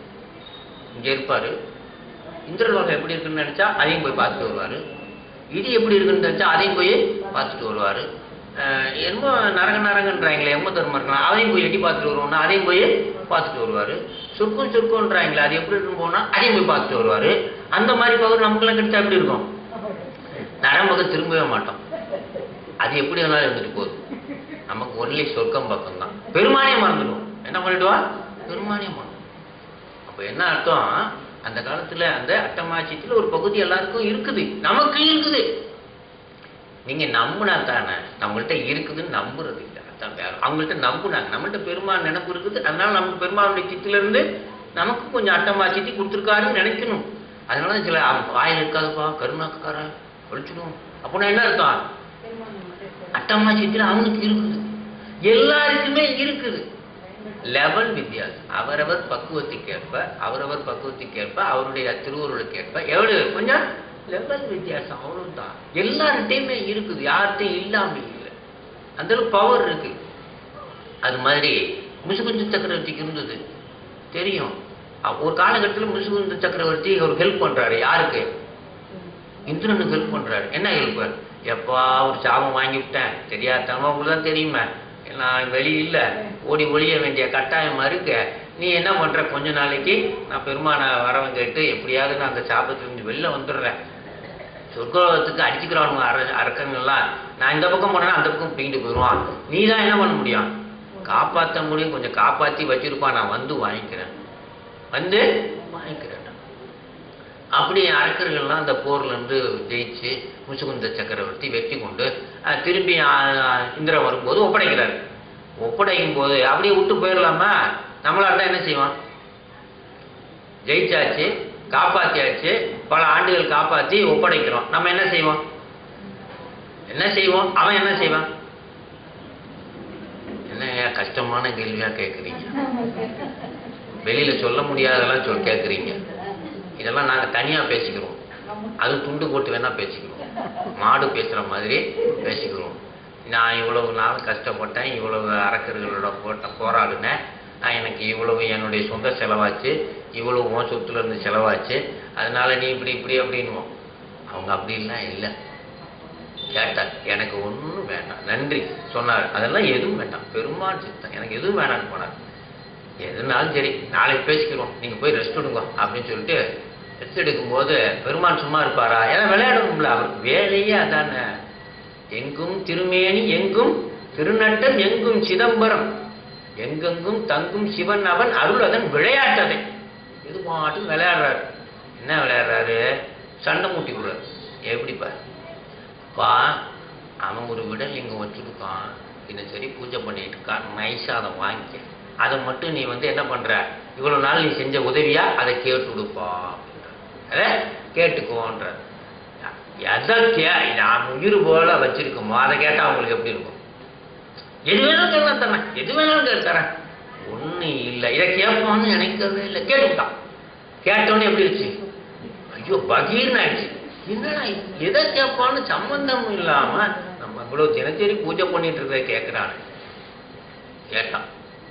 இங்க இருப்பாரு இந்திரலோகம் எப்படி இருக்குன்னு நினைச்சா அதையும் போய் பார்த்துட்டு வருவாரு இது எப்படி இருக்குன்னு நினைச்சா அதையும் போய் பார்த்துட்டு வருவாரு அஹ் என்னமோ நரக நரகன்றாங்களே எம்ம தர்மம் இருக்கலாம் அதையும் போய் எட்டி பார்த்துட்டு வருவோம்னா அதையும் போய் பார்த்துட்டு வருவாரு சுருக்கம் சுருக்கம்ன்றாங்களே அது எப்படி இருக்குன்னு போனா அதையும் போய் பார்த்துட்டு வருவாரு அந்த மாதிரி பவர் நமக்குலாம் கிடைச்சா எப்படி இருக்கும் நரம்பகம் திரும்பவே மாட்டோம் அது எப்படி வேணாலும் இருந்துட்டு போகுது நமக்கு ஒன்லி சொர்க்கம் பக்கம் தான் பெருமானே மறந்துடுவோம் என்ன பண்ணிடுவா பெருமானே மறந்துடும் அப்ப என்ன அர்த்தம் அந்த காலத்துல அந்த அட்டமாட்சியத்துல ஒரு பகுதி எல்லாருக்கும் இருக்குது நமக்கு இருக்குது நீங்க நம்புனா தானே நம்மள்ட்ட இருக்குதுன்னு நம்புறது இல்லை அதான் வேற அவங்கள்ட்ட நம்புனாங்க நம்மள்ட்ட பெருமாள் நினைப்பு இருக்குது அதனால நமக்கு பெருமாளுடைய சித்தில இருந்து நமக்கு கொஞ்சம் அட்டமா சித்தி கொடுத்துருக்காருன்னு நினைக்கணும் அதனால தான் சில அவன் வாயில் இருக்காதுப்பா கருணாக்காரன் ஒழிச்சிடும் அப்படின்னா என்ன அர்த்தம் அட்டமா சித்தில அவனுக்கு இருக்குது எல்லாருக்குமே இருக்குது லெவல் வித்தியாசம் அவரவர் பக்குவத்துக்கேற்ப அவரவர் பக்குவத்துக்கேற்ப அவருடைய திருவுருளுக்கேற்ப எவ்வளவு கொஞ்சம் லெவல் வித்தியாசம் அவ்வளவுதான் எல்லார்கிட்டையுமே இருக்குது யார்கிட்டையும் இல்லாம இல்லை அந்த அளவுக்கு பவர் இருக்கு அது மாதிரி முசுகுந்த சக்கரவர்த்திக்கு இருந்தது தெரியும் அ- ஒரு காலகட்டத்தில் முசுகுந்த சக்கரவர்த்தி ஒரு ஹெல்ப் பண்றாரு யாருக்கு இந்திரனுக்கு ஹெல்ப் பண்றாரு என்ன ஹெல்ப் எப்பா ஒரு சாபம் வாங்கி விட்டேன் தெரியாதவங்க உங்களுக்கு தான் தெரியுமே நான் வெளி இல்லை ஓடி ஒளிய வேண்டிய கட்டாயமா இருக்கு நீ என்ன பண்ற கொஞ்ச நாளைக்கு நான் பெருமான வரவன் கேட்டு எப்படியாவது நான் அந்த சாபத்திலிருந்து வெளில வந்துடுறேன் சொர்க்கத்துக்கு அடிச்சுக்கிறவனுங்க அர அரக்கங்கள்லாம் நான் இந்த பக்கம் போனேன்னா அந்த பக்கம் பிடிங்கிட்டு போயிடுவான் நீ தான் என்ன பண்ண முடியும் காப்பாற்ற முடியும் கொஞ்சம் காப்பாற்றி வச்சிருப்பான் நான் வந்து வாங்கிக்கிறேன் வந்து வாங்கிக்கிறேன் அப்படி அரக்கர்கள்லாம் அந்த போர்ல இருந்து ஜெயிச்சு முசுகுந்த சக்கரவர்த்தி வெற்றி கொண்டு அஹ், திரும்பி அஹ், இந்திரன் வரும்போது ஒப்படைக்கிறாரு ஒப்படைக்கும் போது அப்படியே விட்டு போயிடலாமா நம்மளா இருந்தா என்ன செய்வான் ஜெயிச்சாச்சு காப்பாத்தியாச்சு பல ஆண்டுகள் காப்பாத்தி ஒப்படைக்கிறோம் நம்ம என்ன செய்வோம் என்ன செய்வோம் அவன் என்ன செய்வான் என்ன கஷ்டமான கேள்வியா கேட்குறீங்க வெளியில சொல்ல முடியாததெல்லாம் சொல் கேட்குறீங்க இதெல்லாம் நாங்க தனியா பேசிக்கிறோம் அது துண்டு போட்டு வேணா பேசிக்கிறோம் மாடு பேசுற மாதிரி பேசிக்கிறோம் நான் இவ்வளவு நாள் கஷ்டப்பட்டேன் இவ்வளவு அரக்கர்களோட போட்ட போராடினேன் நான் எனக்கு இவ்வளவு என்னுடைய சொந்த செலவாச்சு இவ்வளவு உன் சொத்துல இருந்து செலவாச்சு அதனால நீ இப்படி இப்படி அப்படின்னுவோம் அவங்க அப்படிலாம் இல்லை கேட்டார் எனக்கு ஒன்றும் வேண்டாம் நன்றி சொன்னார் அதெல்லாம் எதுவும் வேண்டாம் பெருமாள் சித்தம் எனக்கு எதுவும் வேணாம்னு போனார் எதுனாலும் சரி நாளைக்கு பேசிக்கிறோம் நீங்க போய் ரெஸ்ட் எடுங்க அப்படின்னு சொல்லிட்டு ரெஸ்ட் எடுக்கும்போது பெருமான் சும்மா இருப்பாரா ஏன்னா விளையாடணும்ல அவருக்கு வேலையே அதானே எங்கும் திருமேனி எங்கும் திருநட்டம் எங்கும் சிதம்பரம் எங்கெங்கும் தங்கும் சிவன் அவன் அருள் அதன் விளையாட்டதை இது பாட்டுக்கு விளையாடுறாரு என்ன விளையாடுறாரு சண்டை மூட்டி விடுறாரு எப்படி பாரு பா அவன் ஒரு விடல் இங்க வச்சிருக்கான் தினசரி பூஜை பண்ணிட்டு இருக்கான் நைஸா அதை வாங்கிக்க அதை மட்டும் நீ வந்து என்ன பண்ற இவ்வளவு நாள் நீ செஞ்ச உதவியா அதை கேட்டு விடுப்பா அதை கேட்டுக்கோன்ற எதை கே நான் உயிர் போல வச்சிருக்கோமோ அதை கேட்டா அவங்களுக்கு எப்படி இருக்கும் எது வேணாலும் கேட்கலாம் தரேன் எது வேணாலும் கேட்கறேன் ஒண்ணும் இல்லை இதை கேட்பான்னு நினைக்கவே இல்லை கேட்டுட்டான் கேட்டவொடனே எப்படி இருந்துச்சு ஐயோ பகீர்னு ஆயிடுச்சு என்னடா இது? எதை கேட்பான்னு சம்பந்தம் இல்லாம நம்ம இவ்வளவு தினசரி பூஜை பண்ணிட்டு இருக்கிறத கேட்கிறானே கேட்டான்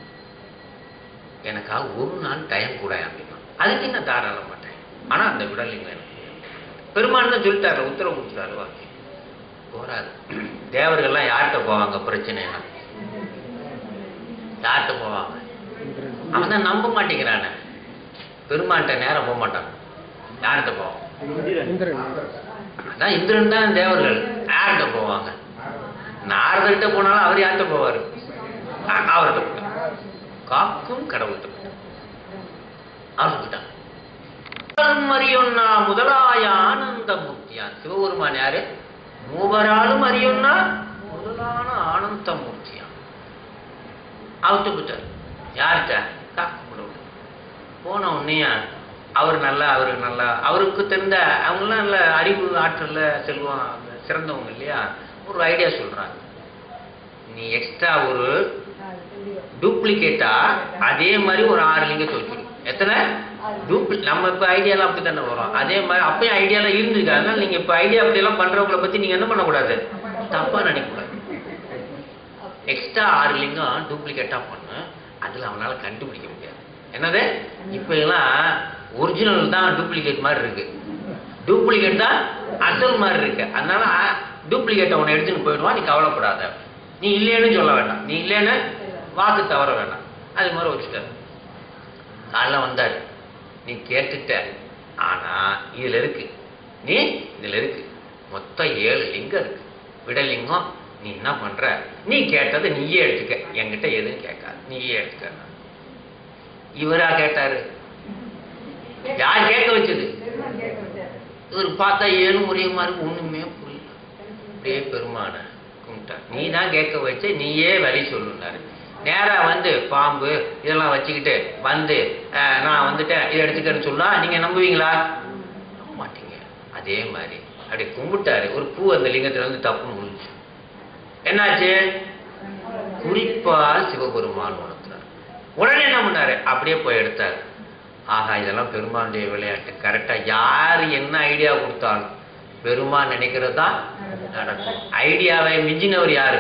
எனக்காக ஒரு நாள் டைம் கூட அப்படின்னா அதுக்கு நான் தாராள மாட்டேன் ஆனா அந்த விடலிங்க எனக்கு பெருமான் தான் சொல்லிட்டாரு உத்தரவு கொடுத்துட்டாரு வாக்கி போறாரு தேவர்கள்லாம் யார்கிட்ட போவாங்க பிரச்சனைனா யார்கிட்ட போவாங்க அவன் தான் நம்ப மாட்டேங்கிறானே பெருமான்கிட்ட நேரம் போக மாட்டான் யார்கிட்ட போவான் அதான் இந்திரன் தான் தேவர்கள் யார்கிட்ட போவாங்க நாரதர்கிட்ட போனாலும் அவர் யார்கிட்ட போவாரு அ- அவர்கிட்ட போயிட்டார் காக்கும் கடவுள்கிட்ட போயிட்டார் அவர்கிட்ட அறியொன்னா முதலாய ஆனந்த மூர்த்தியான் சிவபெருமான் யாரு மூவராலும் அறியொன்னா முதலான ஆனந்த மூர்த்தியான் அவர்கிட்ட போயிட்டார் யார்கிட்ட காக்கும் கடவுள் போன உடனே அவர் நல்லா அவர் நல்லா அவருக்கு தெரிந்த அவங்களாம் நல்ல அறிவு ஆற்றல்ல செல்வம் சிறந்தவங்க இல்லையா ஒரு ஐடியா சொல்றாங்க நீ எக்ஸ்ட்ரா ஒரு டூப்ளிகேட்டா அதே மாதிரி ஒரு ஆறு லிங்கத்தை வச்சிரு எத்தனை டூப்ளி நம்ம இப்போ ஐடியாலாம் அப்படி தானே வரும் அதே மாதிரி அப்பயும் ஐடியாலாம் இருந்திருக்கு அதனால நீங்கள் இப்போ ஐடியா அப்படியெல்லாம் பண்ணுறவங்கள பற்றி நீங்கள் என்ன பண்ணக்கூடாது தப்பாக நினைக்கக்கூடாது எக்ஸ்ட்ரா ஆறு லிங்கம் டூப்ளிகேட்டாக பண்ணு அதில் அவனால் கண்டுபிடிக்க முடியாது என்னது இப்போ எல்லாம் ஒரிஜினல் தான் டூப்ளிகேட் மாதிரி இருக்கு டூப்ளிகேட் தான் அசல் மாதிரி இருக்கு அதனால டூப்ளிகேட்டை உன்னை எடுத்துன்னு போயிடுவான் நீ கவலைப்படாத நீ இல்லைன்னு சொல்ல வேண்டாம் நீ இல்லைன்னு வாக்கு தவற வேண்டாம் அது மாதிரி வச்சுட்டாரு காலைல வந்தார் நீ கேட்டுட்ட ஆனா இதுல இருக்கு நீ இதுல இருக்கு மொத்தம் ஏழு லிங்கம் இருக்கு விடலிங்கம் நீ என்ன பண்ற நீ கேட்டதை நீயே எடுத்துக்க என்கிட்ட எதுவும் கேட்காது நீயே எடுத்துக்க இவரா கேட்டாரு யார் கேட்க வச்சது இவர் பார்த்தா ஏழு ஒரே மாதிரி ஒண்ணுமே புரியல அப்படியே பெருமான கும்பிட்டார் நீ தான் கேட்க வச்ச நீயே வழி சொல்லுனாரு நேரா வந்து பாம்பு இதெல்லாம் வச்சுக்கிட்டு வந்து அஹ், நான் வந்துட்டேன் இதை எடுத்துக்கன்னு சொன்னா நீங்க நம்புவீங்களா நம்ப மாட்டீங்க அதே மாதிரி அப்படியே கும்பிட்டாரு ஒரு பூ அந்த லிங்கத்துல வந்து தப்புன்னு விழுந்துச்சு என்னாச்சு குறிப்பால் சிவபெருமான் உணர்த்தினார் உடனே என்ன பண்ணாரு அப்படியே போய் எடுத்தார் ஆஹா இதெல்லாம் பெருமானுடைய விளையாட்டு கரெக்டா யார் என்ன ஐடியா கொடுத்தாலும் பெருமான் நினைக்கிறது தான் நடக்கும் ஐடியாவை மிஞ்சினவர் யாரு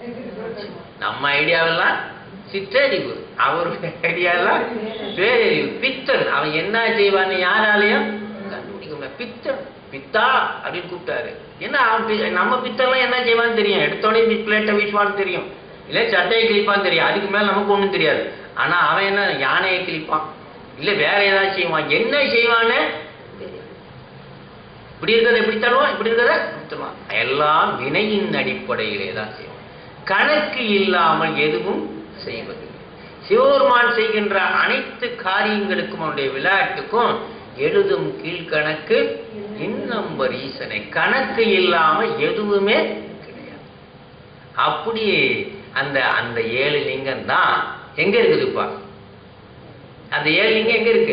நம்ம ஐடியாவெல்லாம் சிற்றறிவு அவர் ஐடியாவெல்லாம் பேரறிவு பித்தன் அவன் என்ன செய்வான்னு யாராலையும் கண்டுபிடிக்க முடியாது பித்தன் பித்தா அப்படின்னு கூப்பிட்டாரு என்ன அவன் பி- நம்ம பித்தெல்லாம் என்ன செய்வான்னு தெரியும் எடுத்தோடனே பிளேட்டை வீசுவான்னு தெரியும் இல்லை சட்டையை கிழிப்பான்னு தெரியும் அதுக்கு மேல நமக்கு ஒண்ணும் தெரியாது ஆனா அவன் என்ன யானையை கிழிப்பான் இல்ல வேற ஏதாவது செய்வான் என்ன செய்வான்னு தெரியாது. இப்படி இருக்கிறத எப்படி தருவான் இப்படி இருக்கிறத இப்படி தருவான் எல்லாம் வினையின் அடிப்படையிலே தான் செய்வான் கணக்கு இல்லாமல் எதுவும் செய்வதில்லை சிவபெருமான் செய்கின்ற அனைத்து காரியங்களுக்கும் அவனுடைய விளையாட்டுக்கும் எழுதும் கீழ்கணக்கு இன்னம்பர் ஈசனை கணக்கு இல்லாம எதுவுமே கிடையாது அப்படி அந்த அந்த ஏழு லிங்கம் தான் எங்க இருக்குதுப்பா அந்த ஏழு லிங்கம் எங்க இருக்கு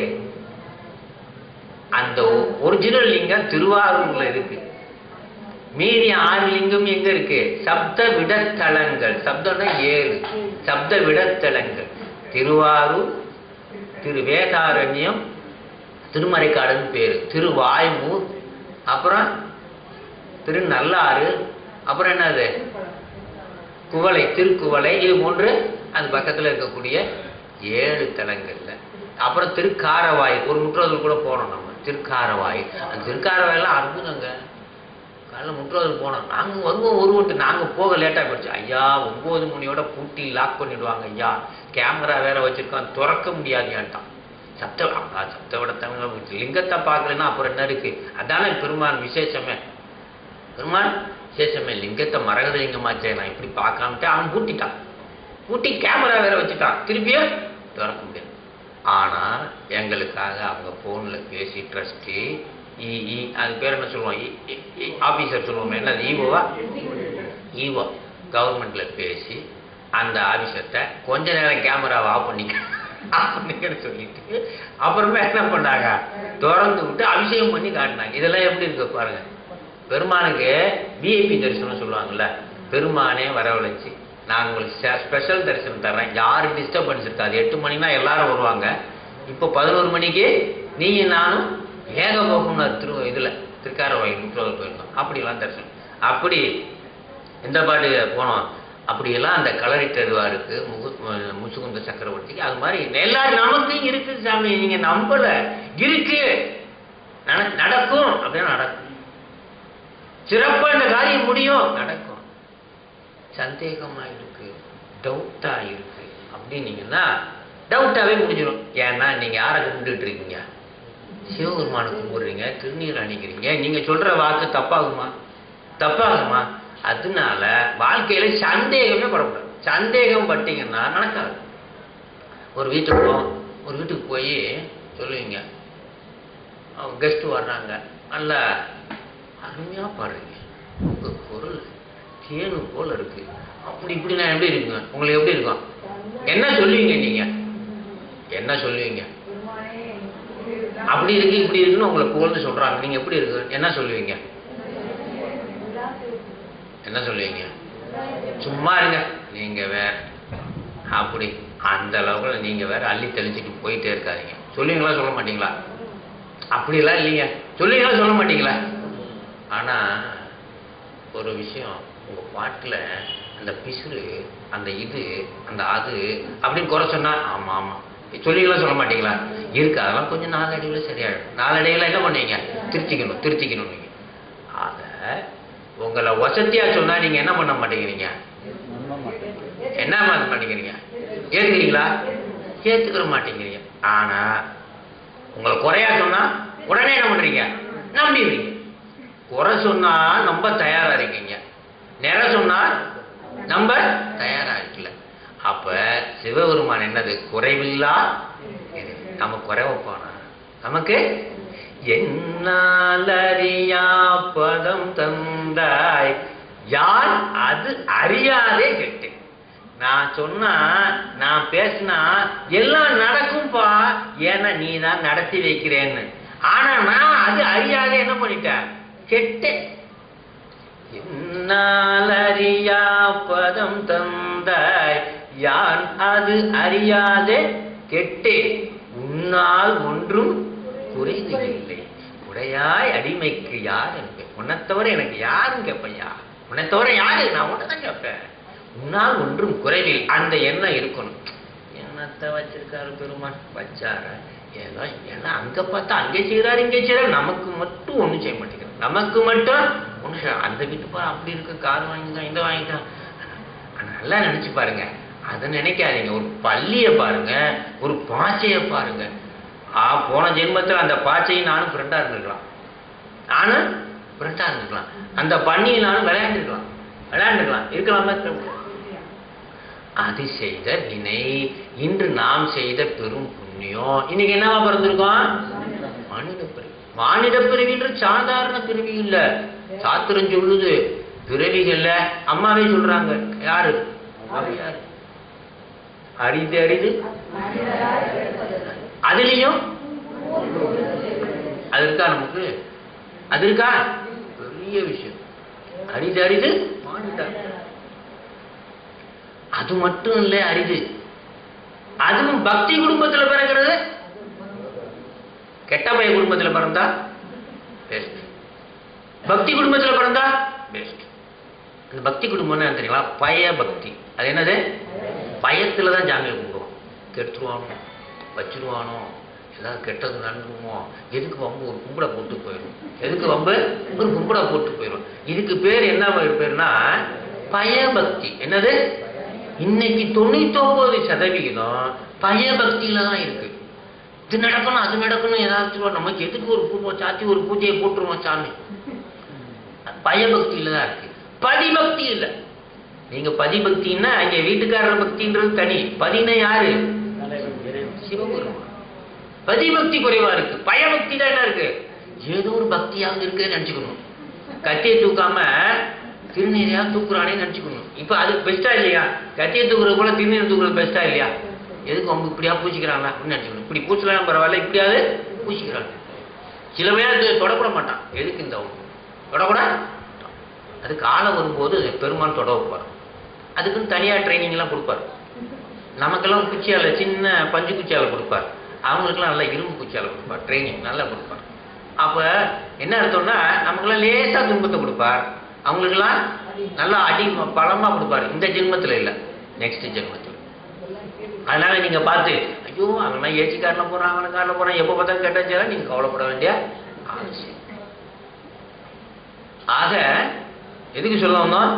அந்த ஒரிஜினல் லிங்கம் திருவாரூர்ல இருக்கு மீதி ஆறு லிங்கம் எங்க இருக்கு சப்த விடத்தலங்கள் சப்தம்னா ஏழு சப்த விடத்தலங்கள் திருவாரூர் திரு வேதாரண்யம் திருமறைக்காடுன்னு பேரு திருவாய்மூர் அப்புறம் திருநள்ளாறு அப்புறம் என்னது குவளை திருக்குவளை இது போன்று அந்த பக்கத்துல இருக்கக்கூடிய ஏழு தலங்கள்ல அப்புறம் திருக்காரவாய் ஒரு முற்றோதல் கூட போனோம் நம்ம திருக்காரவாய் அந்த திருக்காரவாயெல்லாம் அற்புதங்க காலைல முற்றோதல் போனோம் நாங்க வருவோம் ஒரு விட்டு நாங்க போக லேட்டா போயிடுச்சு ஐயா ஒன்பது மணியோட பூட்டி லாக் பண்ணிடுவாங்க ஐயா கேமரா வேற வச்சிருக்கோம் திறக்க முடியாதுயான்ட்டான் சப்த அப்பா சப்த விட தமிழ் லிங்கத்தை பார்க்கலன்னா அப்புறம் என்ன இருக்கு அதானே பெருமான் விசேஷமே பெருமான் விசேஷமே லிங்கத்தை மரகத லிங்கமாச்சே நான் இப்படி பார்க்காமட்டே அவன் பூட்டிட்டான் பூட்டி கேமரா வேற வச்சுட்டான் திருப்பியும் திறக்க முடியாது ஆனா எங்களுக்காக அவங்க போன்ல பேசி ட்ரஸ்டி இ இ அது பேர் என்ன சொல்லுவோம் ஆபீசர் சொல்லுவோம் என்னது ஈவோவா ஈவோ கவர்மெண்ட்ல பேசி அந்த ஆபீசர்கிட்ட கொஞ்ச நேரம் கேமராவை ஆஃப் பண்ணிக்க ஆஃப் பண்ணிக்கன்னு சொல்லிட்டு அப்புறமா என்ன பண்ணாங்க திறந்து விட்டு அபிஷேகம் பண்ணி காட்டினாங்க இதெல்லாம் எப்படி இருக்கு பாருங்க பெருமானுக்கு விஐபி தரிசனம் சொல்லுவாங்கல்ல பெருமானே வரவழைச்சு நான் உங்களுக்கு ஸ்பெஷல் தரிசனம் தர்றேன் யாரும் டிஸ்டர்பன்ஸ் இருக்காது எட்டு மணினா எல்லாரும் வருவாங்க இப்போ பதினோரு மணிக்கு நீங்க நானும் ஏக போகணும் திரு இதுல திருக்காரவாயில் முற்றோதல் போயிருந்தோம் அப்படிலாம் தரிசனம் அப்படி இந்த பாட்டு போனோம் அப்படியெல்லாம் அந்த களரி தருவாருக்கு முகு முசுகுந்த சக்கரவர்த்திக்கு அது மாதிரி எல்லாரும் நமக்கும் இருக்கு சாமி நீங்க நம்பல இருக்கு நட- நடக்கும் அப்படின்னா நடக்கும் சிறப்பா இந்த காரியம் முடியும் நடக்கும் சந்தேகமா இருக்கு டவுட்டா இருக்கு அப்படின்னீங்கன்னா டவுட்டாவே முடிஞ்சிடும் ஏன்னா நீங்க யாரை கும்பிட்டுட்டு இருக்கீங்க சிவபெருமானை கும்பிடுறீங்க திருநீர் அணிக்கிறீங்க நீங்க சொல்ற வாக்கு தப்பாகுமா தப்பாகுமா அதனால வாழ்க்கையில சந்தேகமே படக்கூடாது சந்தேகம் பட்டீங்கன்னா நடக்காது ஒரு வீட்டுக்கு போவோம் ஒரு வீட்டுக்கு போய் சொல்லுவீங்க கெஸ்ட் வர்றாங்க நல்லா அருமையா பாடுறீங்க உங்க குரல் தேனு போல இருக்கு அப்படி இப்படி நான் எப்படி இருக்குங்க உங்களுக்கு எப்படி இருக்கும் என்ன சொல்லுவீங்க நீங்க என்ன சொல்லுவீங்க அப்படி இருக்கு இப்படி இருக்குன்னு உங்களை புகழ்ந்து சொல்றாங்க நீங்க எப்படி இருக்கு என்ன சொல்லுவீங்க என்ன சொல்லுவீங்க சும்மா இருங்க நீங்க வேற அப்படி அந்த அளவுக்கு நீங்க வேற அள்ளி தெளிச்சுட்டு போயிட்டே இருக்காதீங்க சொல்லுவீங்களா சொல்ல மாட்டீங்களா அப்படிலாம் இல்லைங்க சொல்லுவீங்களா சொல்ல மாட்டீங்களா ஆனா ஒரு விஷயம் உங்க பாட்டுல அந்த பிசுறு அந்த இது அந்த அது அப்படின்னு குறை சொன்னா ஆமா ஆமா சொல்லுவீங்களா சொல்ல மாட்டீங்களா இருக்கு அதெல்லாம் கொஞ்சம் நாளடைவில் சரியாயிடும் நாளடைவில் என்ன பண்ணுவீங்க திருத்திக்கணும் திருத்திக்கணும் நீங்க ஆக உங்களை வசதியா சொன்னா நீங்க என்ன பண்ண மாட்டேங்கிறீங்க என்ன பண்ண மாட்டேங்கிறீங்க ஏத்துக்கிறீங்களா ஏத்துக்கிற மாட்டேங்கிறீங்க ஆனா உங்களை குறையா சொன்னா உடனே என்ன பண்றீங்க நம்பிடுறீங்க குறை சொன்னா நம்ப தயாரா இருக்கீங்க நிறை சொன்னா நம்ப தயாரா இருக்கல அப்ப சிவபெருமான் என்னது குறைவில்லா இது. நம்ம குறைவ போனா நமக்கு என்னாலறியா பதம் தந்தாய் யார் அது அறியாதே கேட்டு நான் சொன்னா நான் பேசினா எல்லாம் நடக்கும்பா ஏன்னா நீ தான் நடத்தி வைக்கிறேன்னு ஆனா நான் அது அறியாதே என்ன பண்ணிட்டேன் கெட்டேன் என்னால் அறியா பதம் தந்தாய் யான் அது அறியாதே கெட்டே உன்னால் ஒன்றும் குறைவு இல்லை உடையாய் அடிமைக்கு யார் என்பேன் உன்னை தவிர எனக்கு யாரும் கேட்பையா உன்னை தவிர யாரு நான் உன்னை தான் கேட்பேன் உன்னால் ஒன்றும் குறைவில் அந்த எண்ணம் இருக்கணும் எண்ணத்தை வச்சிருக்காரு பெருமான் வச்சார ஏதோ ஏன்னா அங்க பார்த்தா அங்கே செய்யறாரு இங்கே செய்யறாரு நமக்கு மட்டும் ஒண்ணும் செய்ய மாட்டேங்கிறார் நமக்கு மட்டும் ஒண்ணு செய்ய அந்த வீட்டு பாரு அப்படி இருக்கு கார் வாங்கிட்டான் இதை வாங்கிட்டான் ஆனா நல்லா நினைச்சு பாருங்க அதை நினைக்காதீங்க ஒரு பள்ளியை பாருங்க ஒரு பாச்சையை பாருங்க ஆ போன ஜென்மத்துல அந்த பாச்சையும் நானும் ஃப்ரெண்டா இருந்திருக்கலாம் நானும் ஃப்ரெண்டா இருந்திருக்கலாம் அந்த பண்ணியை நானும் விளையாண்டுருக்கலாம் விளையாண்டுக்கலாம் இருக்கலாமா இருக்க முடியாது அது செய்த வினை இன்று நாம் செய்த பெரும் புண்ணியம் இன்னைக்கு என்னவா பிறந்திருக்கோம் மானிட பிறவி மானிட பிறவின்ற சாதாரண பிறவி இல்ல சாத்திரம் சொல்லுது பிறவிகள்ல அம்மாவே சொல்றாங்க யாரு அவ யாரு அரிது அரிது அதுலயும் அது இருக்கா நமக்கு அது இருக்கா பெரிய விஷயம் அரிது அரிது மானிட அது மட்டும் இல்ல அரிது அதுவும் பக்தி குடும்பத்துல பிறக்கிறது கெட்ட பைய குடும்பத்துல பிறந்தா பெஸ்ட் பக்தி குடும்பத்துல பிறந்தா பெஸ்ட் அந்த பக்தி குடும்பம்னா என்ன தெரியுங்களா பய பக்தி அது என்னது பயத்துல தான் ஜாமியை கும்பிடுவோம் கெடுத்துருவானோ வச்சிருவானோ ஏதாவது கெட்டது நடந்துருமோ எதுக்கு வம்பு ஒரு கும்பிட போட்டு போயிடும் எதுக்கு வம்பு ஒரு கும்பிட போட்டு போயிடும் இதுக்கு பேர் என்ன பேருனா பயபக்தி என்னது இன்னைக்கு தொண்ணூத்தி ஒன்பது சதவிகிதம் பயபக்தியில தான் இருக்கு இது நடக்கணும் அது நடக்கணும் ஏதாவது சொல்லுவோம். நமக்கு எதுக்கு ஒரு பூ சாத்தி ஒரு பூஜையை போட்டுருவோம் சாமி பயபக்தியில தான் இருக்கு பதிபக்தி இல்ல நீங்க பதிபக்தின்னா இங்க வீட்டுக்காரர் பக்தின்றது தனி பதினா யாரு சிவபெருமான் பதிபக்தி குறைவா இருக்கு பயபக்தி தான் என்ன இருக்கு ஏதோ ஒரு பக்தியாவது இருக்குன்னு நினைச்சுக்கணும் கத்தியை தூக்காம திருநீரையா தூக்குறானே நினைச்சுக்கணும் இப்ப அது பெஸ்டா இல்லையா கத்தியை தூக்குறது போல திருநீர் தூக்குறது பெஸ்டா இல்லையா எதுக்கு அவங்க இப்படியா பூசிக்கிறாங்களா அப்படின்னு நினைச்சுக்கணும் இப்படி பூசலாம் பரவாயில்ல இப்படியாவது பூசிக்கிறாங்க சில பேர் அது தொடக்கூட மாட்டான் எதுக்கு இந்த அவங்க தொடக்கூட அது காலம் வரும்போது பெருமான் தொட வைப்பார் அதுக்குன்னு தனியாக ட்ரைனிங் எல்லாம் கொடுப்பார் நமக்கெல்லாம் குச்சியால சின்ன பஞ்சு குச்சியால கொடுப்பார் அவங்களுக்கெல்லாம் நல்லா இரும்பு குச்சியால கொடுப்பார் ட்ரைனிங் நல்லா கொடுப்பார் அப்ப என்ன அர்த்தம்னா நமக்கெல்லாம் லேசா துன்பத்தை கொடுப்பார் அவங்களுக்கெல்லாம் நல்லா அடி பலமா கொடுப்பார் இந்த ஜென்மத்துல இல்ல நெக்ஸ்ட் ஜென்மத்துல அதனால நீங்க பார்த்து ஐயோ அவன் ஏசி கார்ல போறான் அவன கார்ல போறான் எப்ப பார்த்தாலும் கேட்டாச்சாலும் நீங்க கவலைப்பட வேண்டிய அவசியம் ஆக எதுக்கு சொல்ல வந்தோம்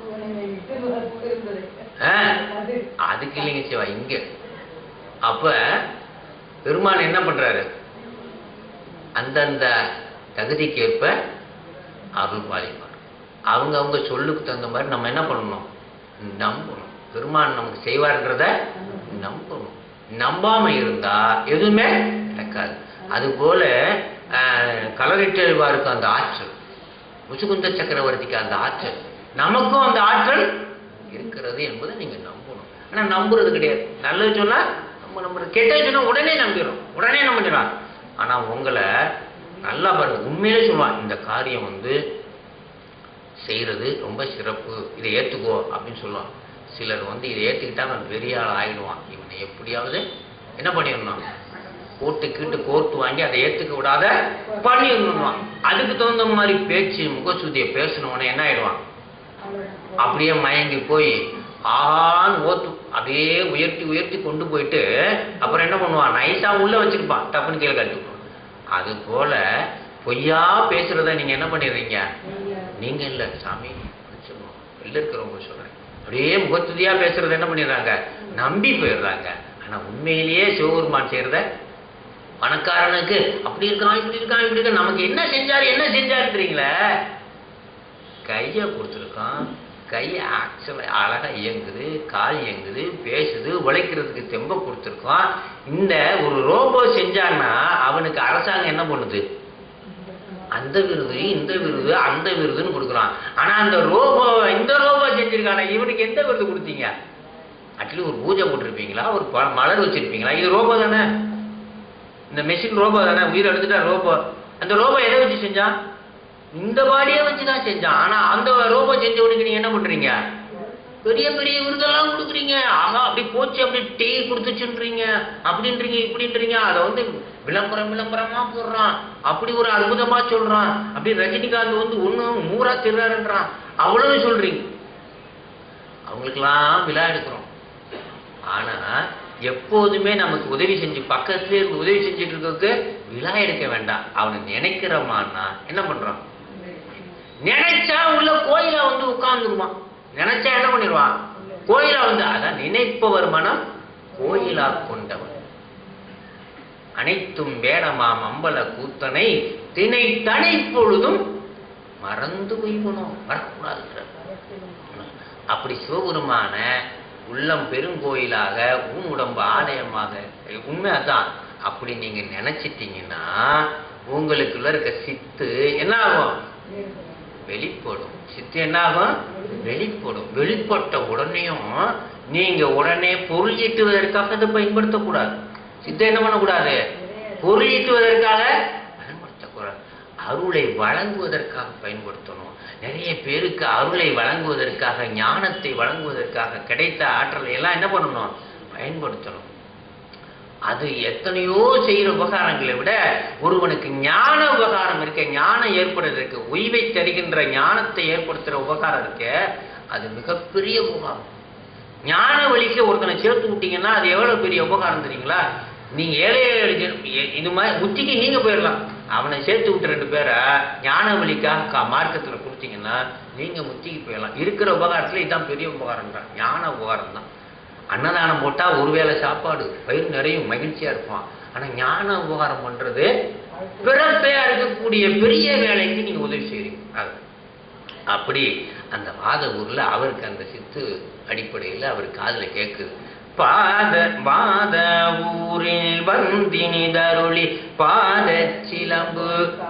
ஆ, அதுக்கு இல்லைங்க சிவா இங்க அப்ப பெருமான் என்ன பண்றாரு அந்தந்த தகுதிக்கேற்ப அருள் பாலிப்பார் அவங்க அவங்க சொல்லுக்கு தகுந்த மாதிரி நம்ம என்ன பண்ணணும் நம்பணும் பெருமான் நமக்கு செய்வார்ன்றத நம்பணும் நம்பாம இருந்தா எதுவுமே நடக்காது அதுபோல ஆஹ், கலரிட்டழ்வாருக்கு அந்த ஆற்றல் முசுகுந்த சக்கரவர்த்திக்கு அந்த ஆற்றல் நமக்கும் அந்த ஆற்றல் இருக்கிறது என்பதை நீங்க நம்பணும் ஆனா நம்புறது கிடையாது நல்லது சொன்னா நம்ம நம்புறது கெட்டது சொன்னா உடனே நம்பிடும் உடனே நம்பிடலாம் ஆனா உங்களை நல்லா பாருங்க உண்மையிலே சொல்லுவான் இந்த காரியம் வந்து செய்யறது ரொம்ப சிறப்பு இதை ஏத்துக்கோ அப்படின்னு சொல்லுவான் சிலர் வந்து இதை ஏத்துக்கிட்டா அவன் பெரிய ஆள் ஆயிடுவான் இவனை எப்படியாவது என்ன பண்ணிடணும் கோட்டு கீட்டு கோர்த்து வாங்கி அதை ஏத்துக்க விடாத பண்ணிடணுவான் அதுக்கு தகுந்த மாதிரி பேச்சு முகசுதியை பேசணும்னு என்ன ஆயிடுவான் அப்படியே மயங்கி போய் ஆகான்னு ஓத்து அப்படியே உயர்த்தி உயர்த்தி கொண்டு போயிட்டு அப்புறம் என்ன பண்ணுவான் நைஸா உள்ள வச்சிருப்பான் டப்புன்னு கீழே கட்டி விட்டுருவான். அது போல பொய்யா பேசுறத நீங்க என்ன பண்ணிடுறீங்க நீங்க இல்ல சாமி சொல்லுவோம் வெளில இருக்கிறவங்க சொல்றேன் அப்படியே முகத்துதியா பேசுறத என்ன பண்ணிடுறாங்க நம்பி போயிடுறாங்க ஆனா உண்மையிலேயே சிவபெருமான் செய்யறத பணக்காரனுக்கு அப்படி இருக்கான் இப்படி இருக்கான் இப்படி இருக்கான் நமக்கு என்ன செஞ்சாரு என்ன செஞ்சாருன்றீங்களே கையை கொடுத்துருக்கான் கை ஆக்சுவலாக அழகா இயங்குது கால் இயங்குது பேசுது உழைக்கிறதுக்கு தெம்ப கொடுத்துருக்கான் இந்த ஒரு ரோபோ செஞ்சான்னா அவனுக்கு அரசாங்கம் என்ன பண்ணுது அந்த விருது இந்த விருது அந்த விருதுன்னு கொடுக்குறான் ஆனா அந்த ரோபோ இந்த ரோபோ செஞ்சிருக்கான இவனுக்கு எந்த விருது கொடுத்தீங்க அட்லீஸ்ட் ஒரு பூஜை போட்டிருப்பீங்களா ஒரு ப- மலர் வச்சிருப்பீங்களா இது ரோபோ தானே இந்த மெஷின் ரோபோ தானே உயிர் எடுத்துட்டா ரோபோ அந்த ரோபோ எதை வச்சு செஞ்சான் இந்த பாடியை வச்சு தான் செஞ்சான் ஆனா அந்த ரோபோ செஞ்சவனுக்கு நீங்க என்ன பண்றீங்க பெரிய பெரிய விருதெல்லாம் கொடுக்குறீங்க ஆகா அப்படி போச்சு அப்படி டீ கொடுத்துச்சுன்றீங்க அப்படின்றீங்க இப்படின்றீங்க அதை வந்து விளம்பரம் விளம்பரமா போடுறான் அப்படி ஒரு அற்புதமா சொல்றான் அப்படி ரஜினிகாந்த் வந்து ஒண்ணு மூரா திருறாருன்றான் அவ்வளவு சொல்றீங்க அவங்களுக்கெல்லாம் விழா எடுக்கிறோம் ஆனா எப்போதுமே நமக்கு உதவி செஞ்சு பக்கத்துல இருந்து உதவி செஞ்சுட்டு இருக்கிறதுக்கு விழா எடுக்க வேண்டாம் அவனை நினைக்கிறோமான்னா என்ன பண்றான் நினைச்சா உள்ள கோயில வந்து உட்கார்ந்துருவான் நினைச்சா என்ன பண்ணிடுவான் கோயிலா வந்து அதான் நினைப்பவர் மனம் கோயிலா கொண்டவன் அனைத்தும் வேடமாம் அம்பல கூத்தனை தினை தனை பொழுதும் மறந்து போய்க்கணும் வரக்கூடாதுங்கிறார் அப்படி சிவபெருமான உள்ளம் பெருங்கோயிலாக உன் உடம்பு ஆலயமாக உண்மை அதான் அப்படி நீங்க நினைச்சிட்டீங்கன்னா உங்களுக்குள்ள இருக்க சித்து என்ன ஆகும் வெளிப்படும் சித்து என்ன ஆகும் வெளிப்படும் வெளிப்பட்ட உடனேயும் நீங்க உடனே பொருள் ஈட்டுவதற்காக அதை பயன்படுத்தக்கூடாது சித்தை என்ன பண்ணக்கூடாது பொருள் ஈட்டுவதற்காக பயன்படுத்தக்கூடாது அருளை வழங்குவதற்காக பயன்படுத்தணும் நிறைய பேருக்கு அருளை வழங்குவதற்காக ஞானத்தை வழங்குவதற்காக கிடைத்த ஆற்றலை எல்லாம் என்ன பண்ணணும் பயன்படுத்தணும் அது எத்தனையோ செய்கிற உபகாரங்களை விட ஒருவனுக்கு ஞான உபகாரம் இருக்க ஞானம் ஏற்படுறதுக்கு உய்வை தருகின்ற ஞானத்தை ஏற்படுத்துகிற உபகாரம் இருக்க அது மிகப்பெரிய உபகாரம் ஞான வழிக்கு ஒருத்தனை சேர்த்து விட்டீங்கன்னா அது எவ்வளவு பெரிய உபகாரம் தெரியுங்களா நீங்க ஏழை ஏழை ஜென்- எ- இது மாதிரி புத்திக்கு நீங்க போயிடலாம் அவனை சேர்த்து விட்டு ரெண்டு பேரை ஞான வழிக்காக கா- மார்க்கத்துல கொடுத்தீங்கன்னா நீங்க முத்திக்கு போயிடலாம் இருக்கிற உபகாரத்துல இதான் பெரிய உபகாரம் தான் ஞான உபகாரம் தான் அன்னதானம் போட்டா ஒருவேளை சாப்பாடு வயிறு நிறையும் மகிழ்ச்சியா இருப்பான் ஆனா ஞான உபகாரம் பண்றது பிறப்பையா இருக்கக்கூடிய பெரிய வேலைக்கு நீங்க உதவி செய்றீங்க அது அப்படி அந்த வாத ஊர்ல அவருக்கு அந்த சித்து அடிப்படையில் அவர் காதுல கேக்குது பாத வாத ஊரில் வந்தினி தருளி பாத சிலம்பு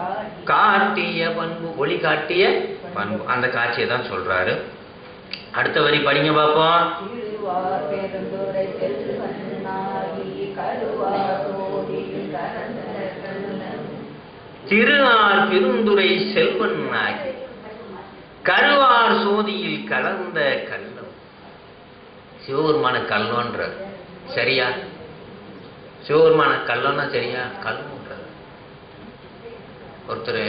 காட்டிய பண்பு ஒளி காட்டிய பண்பு அந்த காட்சியை தான் சொல்றாரு அடுத்த வரி படிங்க பார்ப்போம் திருவார் பெருந்துரை செல்வனாகி கருவார் கோடியில் கலந்த கண்ணன். திருஆர் பெருந்துரை செல்வன் ஆகி கருவார் சோதியில் கலந்த கள்ளம் சிவபெருமான கல்லோன்ற சரியா சிவபெருமான கல்லோன்னா சரியா கல்லோன்ற ஒருத்தர்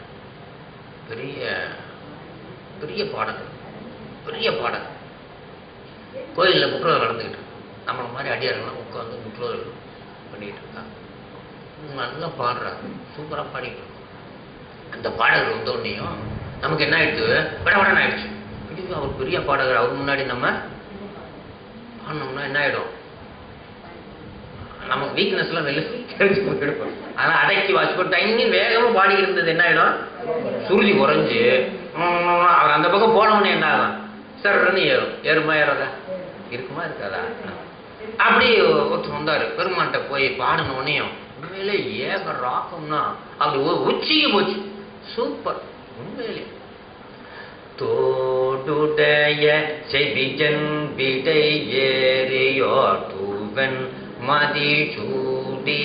பெரிய பெரிய பாடகர் பெரிய பாடகர் கோயிலில் முற்றோதல் நடந்துக்கிட்டு இருக்கு. நம்மள மாதிரி அடியாரெல்லாம் உட்காந்து முற்றோதல் பண்ணிட்டு இருக்காங்க நல்லா பாடுறாரு சூப்பரா பாடிட்டு இருக்கோம் அந்த பாடகர் வந்த உடனேயும் நமக்கு என்ன ஆயிடுச்சு விட விட ஆயிடுச்சு இதுக்கு அவர் பெரிய பாடகர் அவர் முன்னாடி நம்ம பாடினோம்னா என்ன ஆயிடும் நமக்கு வீக்னஸ் எல்லாம் வெளில தெரிஞ்சு போயிடும் ஆனா அடக்கி வாசிப்போம் டைங்கி வேகமா பாடி இருந்தது என்ன ஆயிடும் சுருதி குறைஞ்சு உம், அவர் அந்த பக்கம் போனவொடனே என்ன ஆகும் சர்ன்னு ஏறும் ஏறுமா ஏறாதா இருக்குமா இருக்காதா அப்படி ஒருத்தர் வந்தாரு பெருமான்கிட்ட போய் பாடின உடனேயும் உண்மையிலே ஏக ராக்கம்னா அப்படி ஒரு உச்சிக்கு போச்சு சூப்பர் உண்மையிலே தோடுடைய செவிஜன் விடை ஏறியோட்டுவன் மதி சூடி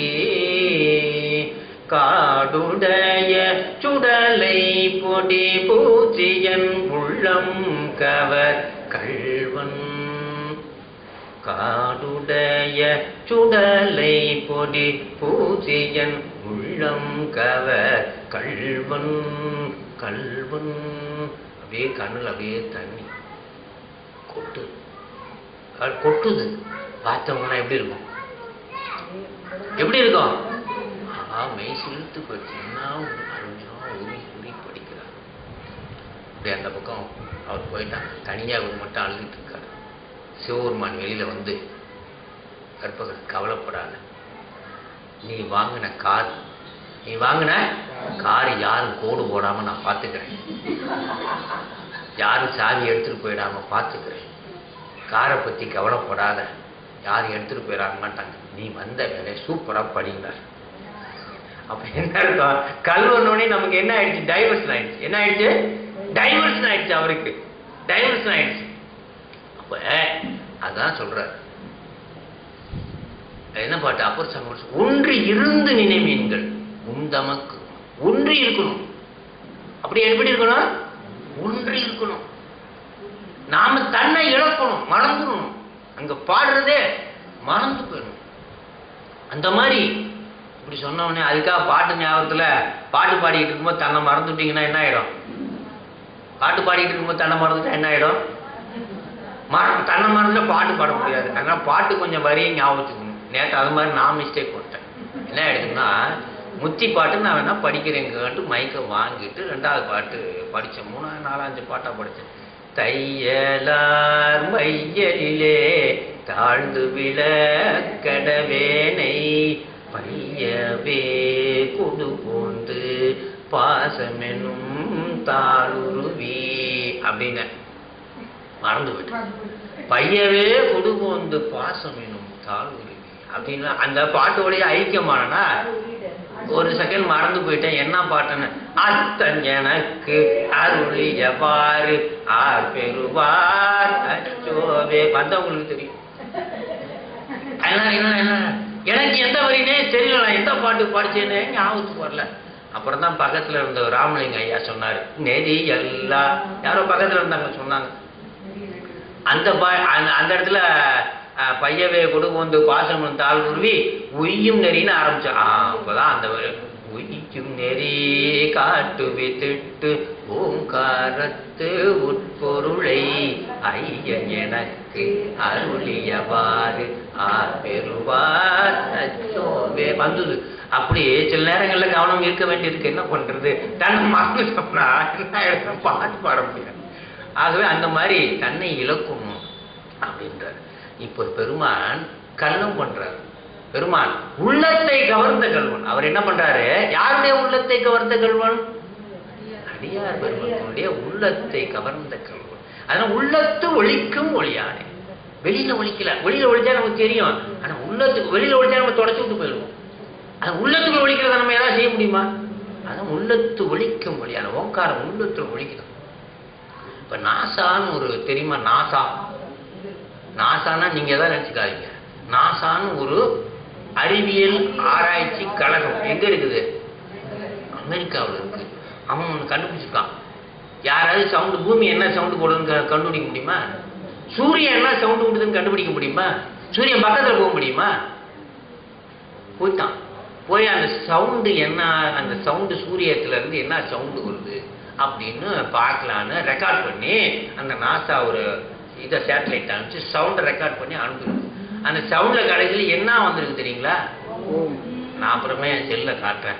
காடுடைய சுடலை பொடி பூச்சியன் உள்ளம் கவர் கள்வன் காடுடைய சுடலை பொடி பூஜையன் உள்ளம் கவர் கள்வன் கள்வன் அப்படியே கண்ணுல அப்படியே தண்ணி கொட்டு அது கொட்டுது பார்த்தவங்கன்னா எப்படி இருக்கும் எப்படி இருக்கும் ஆ மெய் சிலுத்து போச்சு என்ன ஒரு அருமையா உரி உரி படிக்கிறார் அப்படியே அந்த பக்கம் அவர் போயிட்டாங்க தனியாக அவர் மட்டும் அழுதுட்டு இருக்காரு சிவபெருமான் வெளியில வந்து கற்பகர் கவலைப்படாத நீ வாங்கின கார் நீ வாங்கின கார் யாரும் கோடு போடாம நான் பார்த்துக்கிறேன் யாரும் சாவி எடுத்துட்டு போயிடாம பார்த்துக்கிறேன் காரை பத்தி கவலைப்படாத யாரும் எடுத்துட்டு போயிடாம மாட்டாங்க நீ வந்த வேலையை சூப்பரா படிங்கிறார் அப்ப என்ன இருக்கும் கல்வனோடனே நமக்கு என்ன ஆயிடுச்சு டைவர்ஷன் ஆயிடுச்சு என்ன ஆயிடுச்சு டைவர்ஷன் ஆயிடுச்சு அவருக்கு டைவர்ஷன் ஆயிடுச்சு அப்ப அதான் சொல்றார் என்ன பாட்டு அப்பர் சமர் ஒன்று இருந்து நினைமீன்கள் உந்தமக்கு ஒன்று இருக்கணும் அப்படி எப்படி இருக்கணும் ஒன்று இருக்கணும் நாம தன்னை இழக்கணும் மறந்துடணும் அங்க பாடுறதே மறந்து போயிடணும் அந்த மாதிரி இப்படி சொன்னவொடனே அதுக்காக பாட்டு ஞாபகத்துல பாட்டு பாடிக்கிட்டு இருக்கும்போது தன்னை மறந்துட்டீங்கன்னா என்ன ஆயிடும் பாட்டு பாடிக்கிட்டு இருக்கும்போது தன்னை மறந்துட்டா என்ன ஆயிடும் மற தன்னை மறந்துட்டா பாட்டு பாட முடியாது அதனால பாட்டு கொஞ்சம் வரியை ஞாபகத்துக்கணும் நேற்று அது மாதிரி நான் மிஸ்டேக் போட்டேன் என்ன ஆயிடுச்சுன்னா முத்தி பாட்டு நான் வேணா படிக்கிறேங்கன்ட்டு மைக்கை வாங்கிட்டு ரெண்டாவது பாட்டு படித்தேன் மூணாவது நாலஞ்சு பாட்டா படித்தேன் தையலார் மையலிலே தாழ்ந்து விழ கடவேனை பையவே குடு போந்து பாசமெனும் தாளுருவி அப்படின்னு மறந்து விட்டேன் பையவே குடு போந்து பாசம் எனும் தாளுருவி அப்படின்னு அந்த பாட்டோடைய ஐக்கியமானனா ஒரு செகண்ட் மறந்து போயிட்டேன் என்ன பாட்டுன்னு அத்தன் எனக்கு அருளியவாறு ஆர் பெறுவார் அச்சோவே வந்தவங்களுக்கு தெரியும் அதனால என்ன என்ன எனக்கு எந்த வரினே தெரியல நான் எந்த பாட்டு படிச்சேனே ஞாபகத்துக்கு வரல அப்புறம் தான் பக்கத்துல இருந்த ராமலிங்க ஐயா சொன்னாரு நெறி எல்லா யாரோ பக்கத்துல இருந்தாங்க சொன்னாங்க அந்த பா அந்த அந்த இடத்துல அஹ், பையவே கொடுக்கு வந்து பாசம் தாள் உருவி உய்யும் நெறின்னு ஆரம்பிச்சா ஆ, அப்பதான் அந்த வரி, உய்யும் நெறி காட்டு வித்திட்டு ஓங்காரத்து உட்பொருளை ஐயன் எனக்கு அருளியவாறு ஆர் பெறுவார் அச்சோவே வந்தது அப்படி சில நேரங்கள்ல கவனம் இருக்க வேண்டியிருக்கு என்ன பண்றது தன்னை மறந்துட்டோம்னா என்ன ஆயிடும் பாட்டு பாட முடியாது ஆகவே அந்த மாதிரி தன்னை இழக்கணும் அப்படின்றார் இப்போ பெருமான் கல்லம் பண்றார் பெருமான் உள்ளத்தை கவர்ந்த கல்வன் அவர் என்ன பண்றாரு யாருடைய உள்ளத்தை கவர்ந்த கல்வன் அடியார் பெருமனுடைய உள்ளத்தை கவர்ந்த கல்வன் அதனால உள்ளத்து ஒழிக்கும் ஒளியானே வெளியில ஒழிக்கல வெளியில ஒழிச்சா நமக்கு தெரியும் ஆனா உள்ளத்துக்கு வெளியில ஒழிச்சா நம்ம தொடச்சு விட்டு போயிடுவோம் அது உள்ளத்துக்கு ஒழிக்கிறத நம்ம ஏதாவது செய்ய முடியுமா அதான் உள்ளத்து ஒழிக்கும் ஒளியான ஓங்காரம் உள்ளத்துல ஒழிக்கணும் இப்ப நாசான்னு ஒரு தெரியுமா நாசா நாசானா நீங்க தான் நினைச்சுக்காதீங்க நாசான்னு ஒரு அறிவியல் ஆராய்ச்சி கழகம் எங்க இருக்குது அமெரிக்காவில் இருக்கு அவன் ஒன்று கண்டுபிடிச்சிருக்கான் யாராவது சவுண்டு பூமி என்ன சவுண்டு போடுதுன்னு க- கண்டுபிடிக்க முடியுமா சூரியன் என்ன சவுண்டு விடுதுன்னு கண்டுபிடிக்க முடியுமா சூரியன் பக்கத்துல போக முடியுமா போயிட்டான் போய் அந்த சவுண்டு என்ன அந்த சவுண்டு சூரியத்துல இருந்து என்ன சவுண்டு வருது அப்படின்னு பார்க்கலான்னு ரெக்கார்ட் பண்ணி அந்த நாசா ஒரு இதை சேட்டலைட் அனுப்பிச்சு சவுண்டை ரெக்கார்ட் பண்ணி அனுப்புது அந்த சவுண்ட்ல கடைசியில் என்ன வந்திருக்கு தெரியுங்களா நான் அப்புறமே என் செல்ல காட்டுறேன்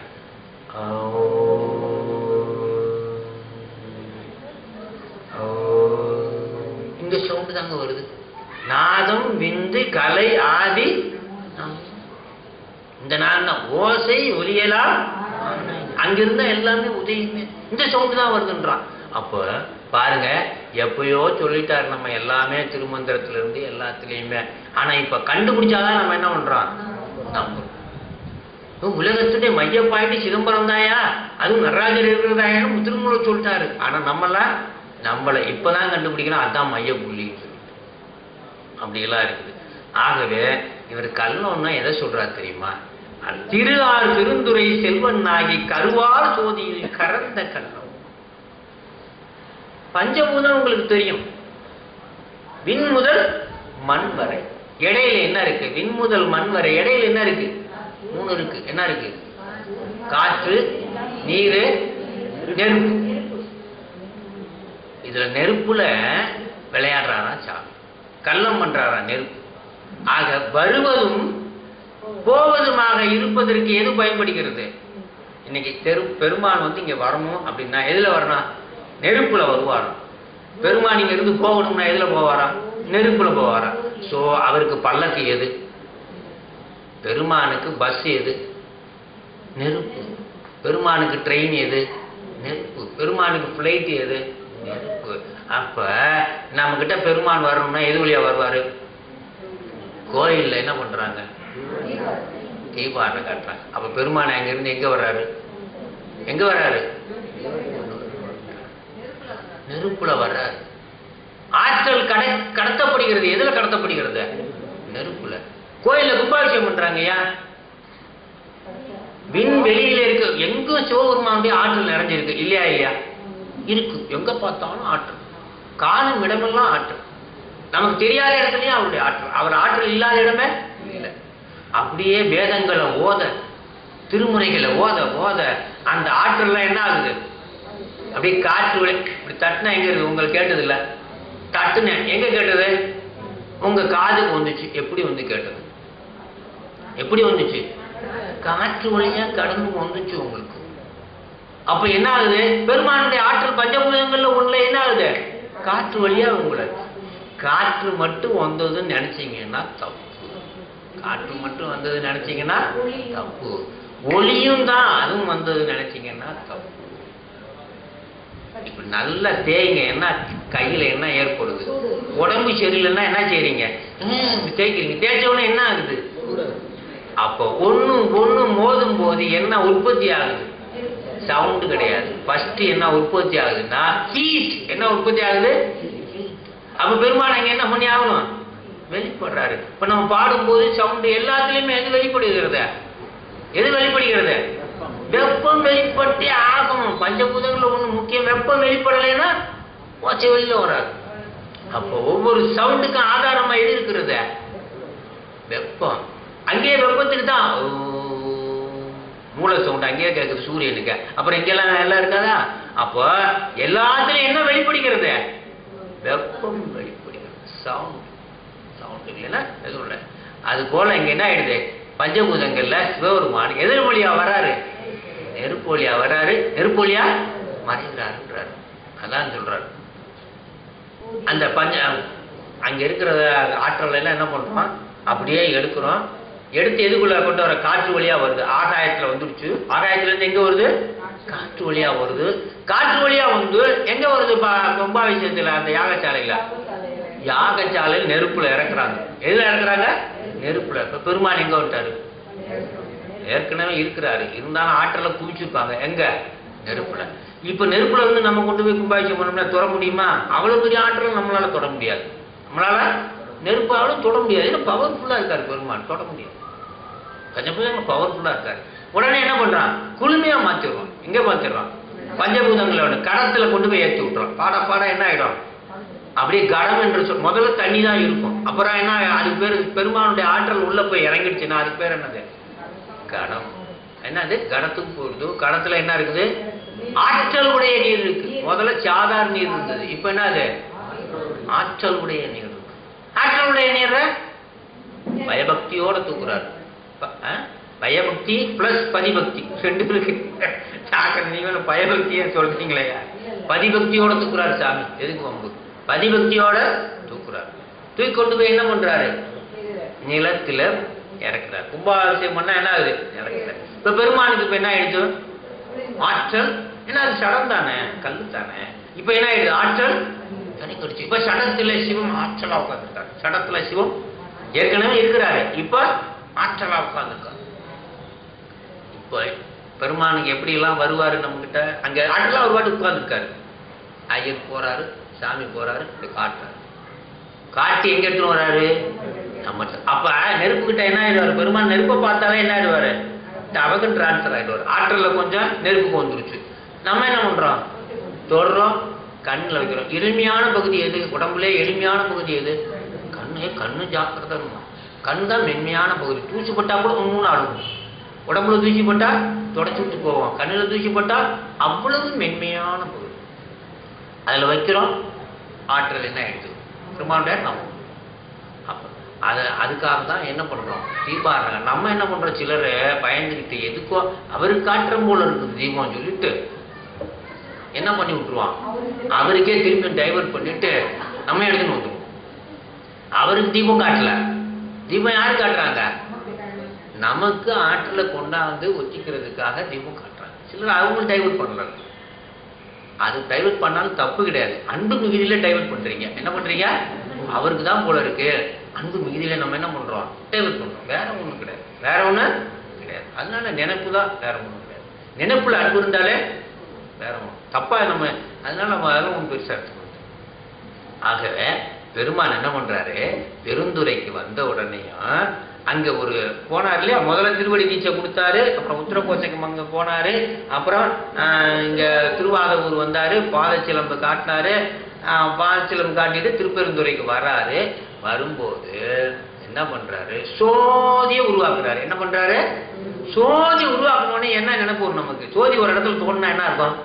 இந்த சவுண்டு தாங்க வருது நாதம் விந்து கலை ஆதி நாம். இந்த நாதம் தான் ஓசை ஒலியலாம் அங்கிருந்த எல்லாமே உதயமே இந்த சவுண்டு தான் வருதுன்றான் அப்போ பாருங்க எப்பயோ சொல்லிட்டாரு நம்ம எல்லாமே திருமந்திரத்துல இருந்து எல்லாத்துலயுமே ஆனா இப்ப கண்டுபிடிச்சாதான் நம்ம என்ன பண்றோம் நம்புறோம் இப்போ உலகத்துடைய மையப்பாயிட்டு சிதம்பரம் தாயா அதுவும் நடராஜர் இருக்கிறதாயான்னு திருமூல சொல்லிட்டாரு ஆனா நம்மளாம் நம்மளை இப்பதான் கண்டுபிடிக்கிறோம் அதான் மைய புள்ளின்னு சொல்லிட்டு அப்படியெல்லாம் இருக்குது ஆகவே இவர் கல்லோன்னா எதை சொல்றாரு தெரியுமா திரு ஆர் பெருந்துரை செல்வன் ஆகி கருவார் சோதியில் கறந்த கல்லம் பஞ்சபூதம் உங்களுக்கு தெரியும் விண் முதல் மண் வரை இடையில என்ன இருக்கு விண்முதல் மண் வரை இடையில என்ன இருக்கு மூணு இருக்கு என்ன இருக்கு காற்று நீர் நெருப்பு இதுல நெருப்புல விளையாடுறாரா சாமி கள்ளம் பண்றாரா நெருப்பு ஆக வருவதும் போவதுமாக இருப்பதற்கு எது பயன்படுகிறது இன்னைக்கு தெரு பெருமான் வந்து இங்க வரணும் அப்படின்னா எதுல வரணும் நெருப்புல வருவாராம் பெருமான் இங்க இருந்து போகணும்னா எதுல போவாரா நெருப்புல போவாரா சோ அவருக்கு பல்லக்கு எது பெருமானுக்கு பஸ் எது நெருப்பு பெருமானுக்கு ட்ரெயின் எது நெருப்பு பெருமானுக்கு ஃப்ளைட் எது நெருப்பு அப்ப நம்ம கிட்ட பெருமான் வரணும்னா எது வழியா வருவாரு கோயில்ல என்ன பண்றாங்க தீபாரணம் காட்டுறாங்க அப்ப பெருமான் அங்க இருந்து எங்க வர்றாரு எங்க வர்றாரு நெருப்புல வர்றாரு ஆற்றல் கடை கடத்தப்படுகிறது எதுல கடத்தப்படுகிறது நெருப்புல கோயில்ல கும்பாபிஷேகம் பண்றாங்க ஏன் விண் வெளியில இருக்கு எங்கும் சிவபெருமானுடைய ஆற்றல் நிறைஞ்சிருக்கு இல்லையா இல்லையா இருக்கு எங்க பார்த்தாலும் ஆற்றல் காணும் இடமெல்லாம் ஆற்றல் நமக்கு தெரியாத இடத்துலயும் அவருடைய ஆற்றல் அவர் ஆற்றல் இல்லாத இடமே இல்லை அப்படியே வேதங்களை ஓத திருமுறைகளை ஓத ஓத அந்த ஆற்றல்லாம் என்ன ஆகுது அப்படியே காற்று விழி இப்படி தட்டினா எங்க இருக்கு உங்களுக்கு கேட்டது இல்ல தட்டுனேன் எங்க கேட்டது உங்க காதுக்கு வந்துச்சு எப்படி வந்து கேட்டது எப்படி வந்துச்சு காற்று வழியா கடந்து வந்துச்சு உங்களுக்கு அப்ப என்ன ஆகுது பெருமானுடைய ஆற்றல் பஞ்சபூதங்கள்ல ஒண்ணுல என்ன ஆகுது காற்று வழியா உங்களை காற்று மட்டும் வந்ததுன்னு நினைச்சீங்கன்னா தப்பு காற்று மட்டும் வந்தது நினைச்சீங்கன்னா தப்பு ஒளியும் தான் அதுவும் வந்தது நினைச்சீங்கன்னா தப்பு இப்ப நல்லா தேய்ங்க என்ன கையில என்ன ஏற்படுது உடம்பு சரியில்லைன்னா என்ன செய்றீங்க ஹம், இப்படி தேய்க்கிறீங்க தேய்ச்ச உடனே என்ன ஆகுது அப்போ ஒண்ணு ஒண்ணு மோதும் போது என்ன உற்பத்தி ஆகுது சவுண்டு கிடையாது ஃபர்ஸ்ட் என்ன உற்பத்தி ஆகுதுன்னா ஹீட் என்ன உற்பத்தி ஆகுது அப்ப பெருமாள் அங்க என்ன பண்ணி ஆகணும் வெளிப்படுறாரு இப்ப நம்ம பாடும்போது சவுண்டு எல்லாத்துலயுமே எது வெளிப்படுகிறது எது வெளிப்படுகிறது வெப்பம் வெளிப்பட்டே ஆகணும் பஞ்சபூதங்கள்ல ஒண்ணு முக்கியம் வெப்பம் வெளிப்படலைன்னா ஓச்சை வெளியில வராது அப்போ ஒவ்வொரு சவுண்டுக்கும் ஆதாரமா எது இருக்கிறது வெப்பம் அங்கேயே வெப்பத்துக்கு தான் ஓ, மூல சவுண்ட் அங்கேயே கேட்குது சூரியனுக்கு அப்புறம் இங்கெல்லாம் எல்லாம் இருக்காதா அப்போ எல்லாத்துலயும் என்ன வெளிப்படுகிறது வெப்பம் வெளிப்படுகிறது சவுண்ட் சவுண்ட் இல்லைன்னா எதுவும் இல்லை அது போல இங்க என்ன ஆயிடுது பஞ்சபூதங்கள்ல சிவபெருமான் எதிர் வழியா வராரு நெருப்பு வழியா வராரு நெருப்பு வழியா மறைகிறாருன்றாரு அதான் சொல்றாரு அந்த பஞ்ச அங்க இருக்கிற ஆற்றல் எல்லாம் என்ன பண்றோம் அப்படியே எடுக்கிறோம் எடுத்து எதுக்குள்ள கொண்டு வர காற்று வழியா வருது ஆகாயத்துல வந்துடுச்சு ஆகாயத்துல இருந்து எங்க வருது காற்று வழியா வருது காற்று வழியா வந்து எங்க வருது ப- கும்பாபிஷேகத்துல அந்த யாகசாலையில யாகசாலையில் நெருப்புல இறக்குறாங்க எதுல இறக்குறாங்க நெருப்புல இப்ப பெருமான் எங்க விட்டாரு ஏற்கனவே இருக்கிறாரு இருந்தாலும் ஆற்றலை குவிச்சிருப்பாங்க எங்க நெருப்புல இப்ப நெருப்புல வந்து நம்ம கொண்டு போய் கும்பாபிஷேகம் பண்ணோம்னா தொட முடியுமா அவ்வளவு பெரிய ஆற்றல் நம்மளால தொட முடியாது நம்மளால நெருப்பாலும் தொட முடியாது ஏன்னா பவர்ஃபுல்லா இருக்காரு பெருமான் தொட முடியாது கொஞ்சம் பவர்ஃபுல்லா இருக்காரு உடனே என்ன பண்றான் குளுமையா மாத்திடுவான் எங்க மாத்திடுறான் பஞ்சபூதங்களோட கடத்துல கொண்டு போய் ஏற்றி விட்டுறான் பாட பாட என்ன ஆயிடும் அப்படியே கடம் என்று சொல் முதல்ல தண்ணி தான் இருக்கும் அப்புறம் என்ன அதுக்கு பேர் பெருமானுடைய ஆற்றல் உள்ள போய் இறங்கிடுச்சுன்னா அதுக்கு பேர் என்னது கடம் என்னது கடத்துக்கு போகுது கடத்துல என்ன இருக்குது ஆற்றல் உடைய நீர் இருக்கு முதல்ல சாதாரண நீர் இருந்தது இப்ப என்னது ஆற்றல் உடைய நீர் இருக்கு ஆற்றல் உடைய நீரை பயபக்தியோட தூக்குறாரு ப- ஆ? பயபக்தி பிளஸ் பதிபக்தி ரெண்டு இருக்கு சாக்கடை நீங்களும் பயபக்தியை சொல்றீங்களே பதிபக்தியோட தூக்குறாரு சாமி எதுக்கு வம்பு பதிபக்தியோட தூக்குறாரு தூக்கி கொண்டு போய் என்ன பண்றாரு நிலத்துல இறக்குறாரு கும்பாபிஷேகம் பண்ணா என்ன ஆகுது இறக்குறாரு இப்ப பெருமானுக்கு இப்ப என்ன ஆயிடுச்சு ஆற்றல் என்ன அது சடம் தானே கல்லு தானே இப்ப என்ன ஆயிடுது ஆற்றல் தனி கடிச்சு இப்ப சடத்துல சிவம் ஆற்றலா உட்காந்துருக்காரு சடத்துல சிவம் ஏற்கனவே இருக்கிறாரு இப்ப ஆற்றலா உட்காந்துருக்காரு இப்ப பெருமானுக்கு எப்படி எல்லாம் வருவாரு நம்ம கிட்ட அங்க ஆற்றலா ஒரு வாட்டி உட்கார்ந்துருக்காரு ஐயர் போறாரு சாமி போறாரு இப்படி காட்டுறாரு காட்டி எங்க எடுத்துட்டு வராரு நம்ம அப்ப நெருப்பு கிட்ட என்ன ஆயிடுவாரு பெருமான் நெருப்பை பார்த்தாலே என்ன ஆயிடுவாரு டபக்குன்னு டிரான்ஸ்ஃபர் ஆயிடுவாரு ஆற்றல்ல கொஞ்சம் நெருப்புக்கு வந்துருச்சு நம்ம என்ன பண்றோம் தொடுறோம் கண்ணுல வைக்கிறோம் எளிமையான பகுதி எது உடம்புல எளிமையான பகுதி எது கண்ணு கண்ணு ஜாக்கிரதை இருக்கணும் கண் தான் மென்மையான பகுதி தூசி பட்டா கூட ஒன்று ஆடும் உடம்புல தூசி பட்டா தொடச்சி விட்டு போவோம் கண்ணில் தூசி பட்டா அவ்வளவு மென்மையான பகுதி அதில் வைக்கிறோம் ஆற்றல் என்ன ஆயிடுது திரும்ப நம்ம அப்ப அது அதுக்காக தான் என்ன பண்றோம் தீபாராதனை நம்ம என்ன பண்றோம் சிலர் பயந்துக்கிட்டு எதுக்கோ அவருக்கு காட்டுற போல இருக்குது தீபம் சொல்லிட்டு என்ன பண்ணி விட்டுருவான் அவருக்கே திரும்பி டைவர்ட் பண்ணிட்டு நம்ம எடுத்துன்னு வந்துருவோம் அவருக்கு தீபம் காட்டல தீபம் யாரு காட்டுறாங்க நமக்கு ஆற்றலை கொண்டாந்து ஒத்திக்கிறதுக்காக தீபம் காட்டுறாங்க சிலர் அவங்களும் டைவர்ட் பண்றாங்க அது டைவர்ட் பண்ணாலும் தப்பு கிடையாது அன்பு மிகுதியில டைவர்ட் பண்றீங்க என்ன பண்றீங்க அவருக்கு தான் போல இருக்கு அன்பு மிகுதியில நம்ம என்ன பண்றோம் டைவர்ட் பண்றோம் வேற ஒண்ணும் கிடையாது வேற ஒண்ணு கிடையாது அதனால நினைப்பு தான் வேற ஒண்ணும் கிடையாது நினைப்புல அன்பு இருந்தாலே வேற ஒண்ணும் தப்பா நம்ம அதனால நம்ம அதெல்லாம் ஒன்றும் பெருசா எடுத்துக்கணும் ஆகவே பெருமான் என்ன பண்றாரு பெருந்துறைக்கு வந்த உடனேயும் அங்க ஒரு போனார் இல்லையா முதல்ல திருவடி தீட்சை கொடுத்தாரு அப்புறம் உத்தரகோசைக்கு அங்க போனாரு அப்புறம் ஆஹ், இங்க திருவாதூர் வந்தாரு பாதச்சிலம்பு காட்டினாரு ஆஹ், பாதச்சிலம்பு காட்டிட்டு திருப்பெருந்துறைக்கு வராரு வரும்போது என்ன பண்றாரு சோதியை உருவாக்குறாரு என்ன பண்றாரு சோதி உருவாக்கணும்னே என்ன நினைப்பு வரும் நமக்கு சோதி ஒரு இடத்துல தோணுனா என்ன இருக்கும்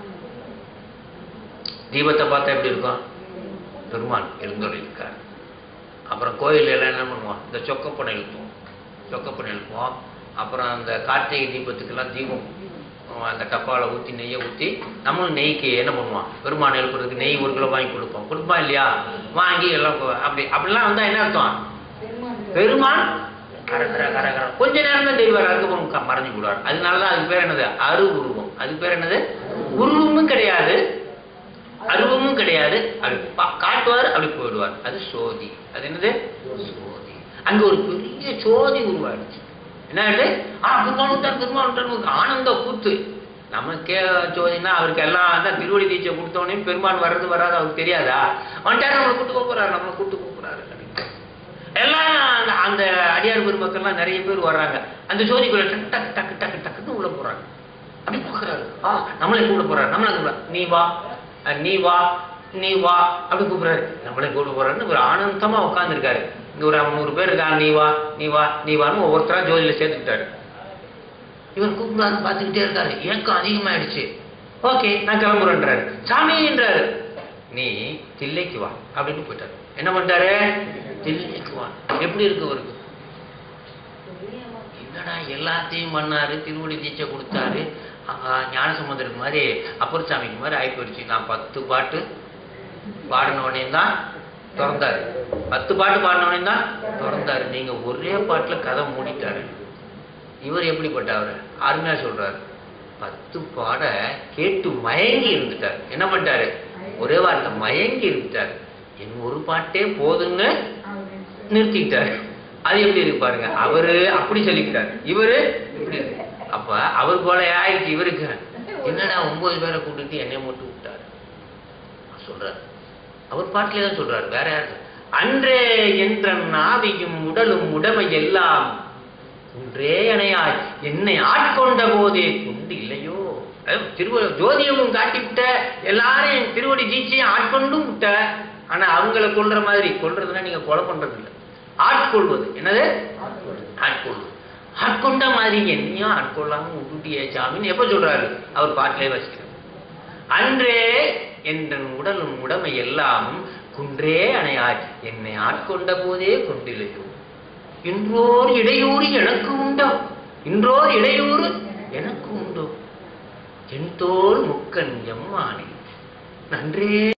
தீபத்தை பார்த்தா எப்படி இருக்கும் பெருமான் எழுந்தொழி இருக்கார் அப்புறம் கோயில் எல்லாம் என்ன பண்ணுவோம் இந்த சொக்கப்பனை இழுப்போம் சொக்கப்பனை இழுப்போம் அப்புறம் அந்த கார்த்திகை தீபத்துக்கெல்லாம் தீபம் அஹ் அந்த டப்பாவில் ஊற்றி நெய்யை ஊற்றி நம்மளும் நெய்க்கு என்ன பண்ணுவோம் பெருமான் எழுப்புறதுக்கு நெய் ஒரு கிலோ வாங்கி கொடுப்போம் கொடுப்போம் இல்லையா வாங்கி எல்லாம் கொ- அப்படி அப்படிலாம் வந்தால் என்ன அர்த்தம் பெருமான் கரகர கரகர கொஞ்ச நேரம் தான் தெரிவார் அதுக்கப்புறம் க- மறைஞ்சு விடுவார் அதனால தான் அதுக்கு பேர் என்னது அரு உருவம் அதுக்கு பேர் என்னது உருவமும் கிடையாது அருவமும் கிடையாது அப்படி பா- காட்டுவார் அப்படி போயிடுவார் அது சோதி அது என்னது சோதி அங்க ஒரு பெரிய சோதி உருவாயிடுச்சு என்ன ஆயிடுது ஆ பெருமானுட்டார் பெருமானுட்டார் ஆனந்த கூத்து நமக்கே சோதினா அவருக்கு எல்லாம் தான் திருவடி தீட்சை கொடுத்தோடனே பெருமான் வர்றது வராது அவருக்கு தெரியாதா வந்துட்டார் நம்மளை கூட்டு போறாரு நம்மளை கூட்டு போறாரு எல்லாம் அந்த அந்த அடியார் பெருமக்கள்லாம் நிறைய பேர் வர்றாங்க அந்த ஜோதிக்குள்ள டக்கு டக்கு டக்கு டக்கு டக்குன்னு உள்ள போறாங்க அப்படி பார்க்கறாரு ஆ நம்மளே கூட போறாரு நம்மளே கூட நீ வா அஹ் நீ வா நீ வா அப்படி கூப்பிடுறாரு நம்மளே கூட போறாருன்னு ஒரு ஆனந்தமா உட்காந்துருக்காரு இங்க ஒரு நூறு பேர் இருக்காங்க நீ வா நீ வா நீ வான்னு ஒவ்வொருத்தரா ஜோதியில சேர்த்துக்கிட்டாரு இவர் கூப்பிடாரு பார்த்துக்கிட்டே இருக்காரு ஏக்கம் அதிகமாயிடுச்சு ஓகே நான் கிளம்புறேன்றாரு சாமின்றாரு நீ தில்லைக்கு வா அப்படின்னு போயிட்டாரு என்ன பண்ணிட்டாரு தில்லைக்கு வா எப்படி இருக்கு அவருக்கு என்னடா எல்லாத்தையும் பண்ணாரு திருவடி தீட்சை கொடுத்தாரு ஞானசமுதருக்கு மாதிரி அப்பர் சாமிக்கு மாதிரி ஆகி போயிடுச்சு நான் பத்து பாட்டு பாடினோடனே தான் திறந்தாரு பத்து பாட்டு பாடினோடனே தான் திறந்தாரு நீங்க ஒரே பாட்டுல கதை மூடிட்டாரு இவர் எப்படிப்பட்டவர் அருமையா சொல்றாரு பத்து பாட கேட்டு மயங்கி இருந்துட்டார் என்ன பண்ணிட்டாரு ஒரே வார்த்தை மயங்கி இருந்துட்டார் என் ஒரு பாட்டே போதுன்னு நிறுத்திக்கிட்டாரு அது எப்படி இருக்கு பாருங்க அவரு அப்படி சொல்லிக்கிட்டாரு இவரு இப்படி இருக்கு. அப்ப அவர் போல ஆயிடுச்சு இவருக்கு என்னடா ஒன்பது பேரை கூட்டிட்டு என்னை மட்டும் விட்டாரு சொல்றாரு அவர் பாட்டிலே தான் சொல்றாரு வேற யாரு அன்றே என்ற நாவியும் உடலும் உடமை எல்லாம் ஒன்றே அணையாய் என்னை ஆட்கொண்ட போதே கொண்டு இல்லையோ அதாவது திருவ ஜோதியமும் காட்டிவிட்ட எல்லாரையும் திருவடி தீட்சையும் ஆட்கொண்டும் விட்ட ஆனா அவங்கள கொல்ற மாதிரி கொல்றதுன்னா நீங்க கொலை பண்றது இல்லை ஆட்கொள்வது என்னது ஆட்கொள்வது ஆட்கொண்ட மாதிரி என்னையும் ஆட்கொள்ளாம விட்டுட்டியே சாமின்னு எப்ப சொல்றாரு அவர் பாட்டிலே வச்சுக்கிறார் அன்றே என்ற உடலும் உடமை எல்லாம் குன்றே அணையாய் என்னை ஆட்கொண்ட போதே கொண்டில்லையோ இன்றோர் இடையூறு எனக்கு உண்டோ இன்றோர் இடையூறு எனக்கு உண்டோ என் தோல் முக்கன் எம்மானே நன்றே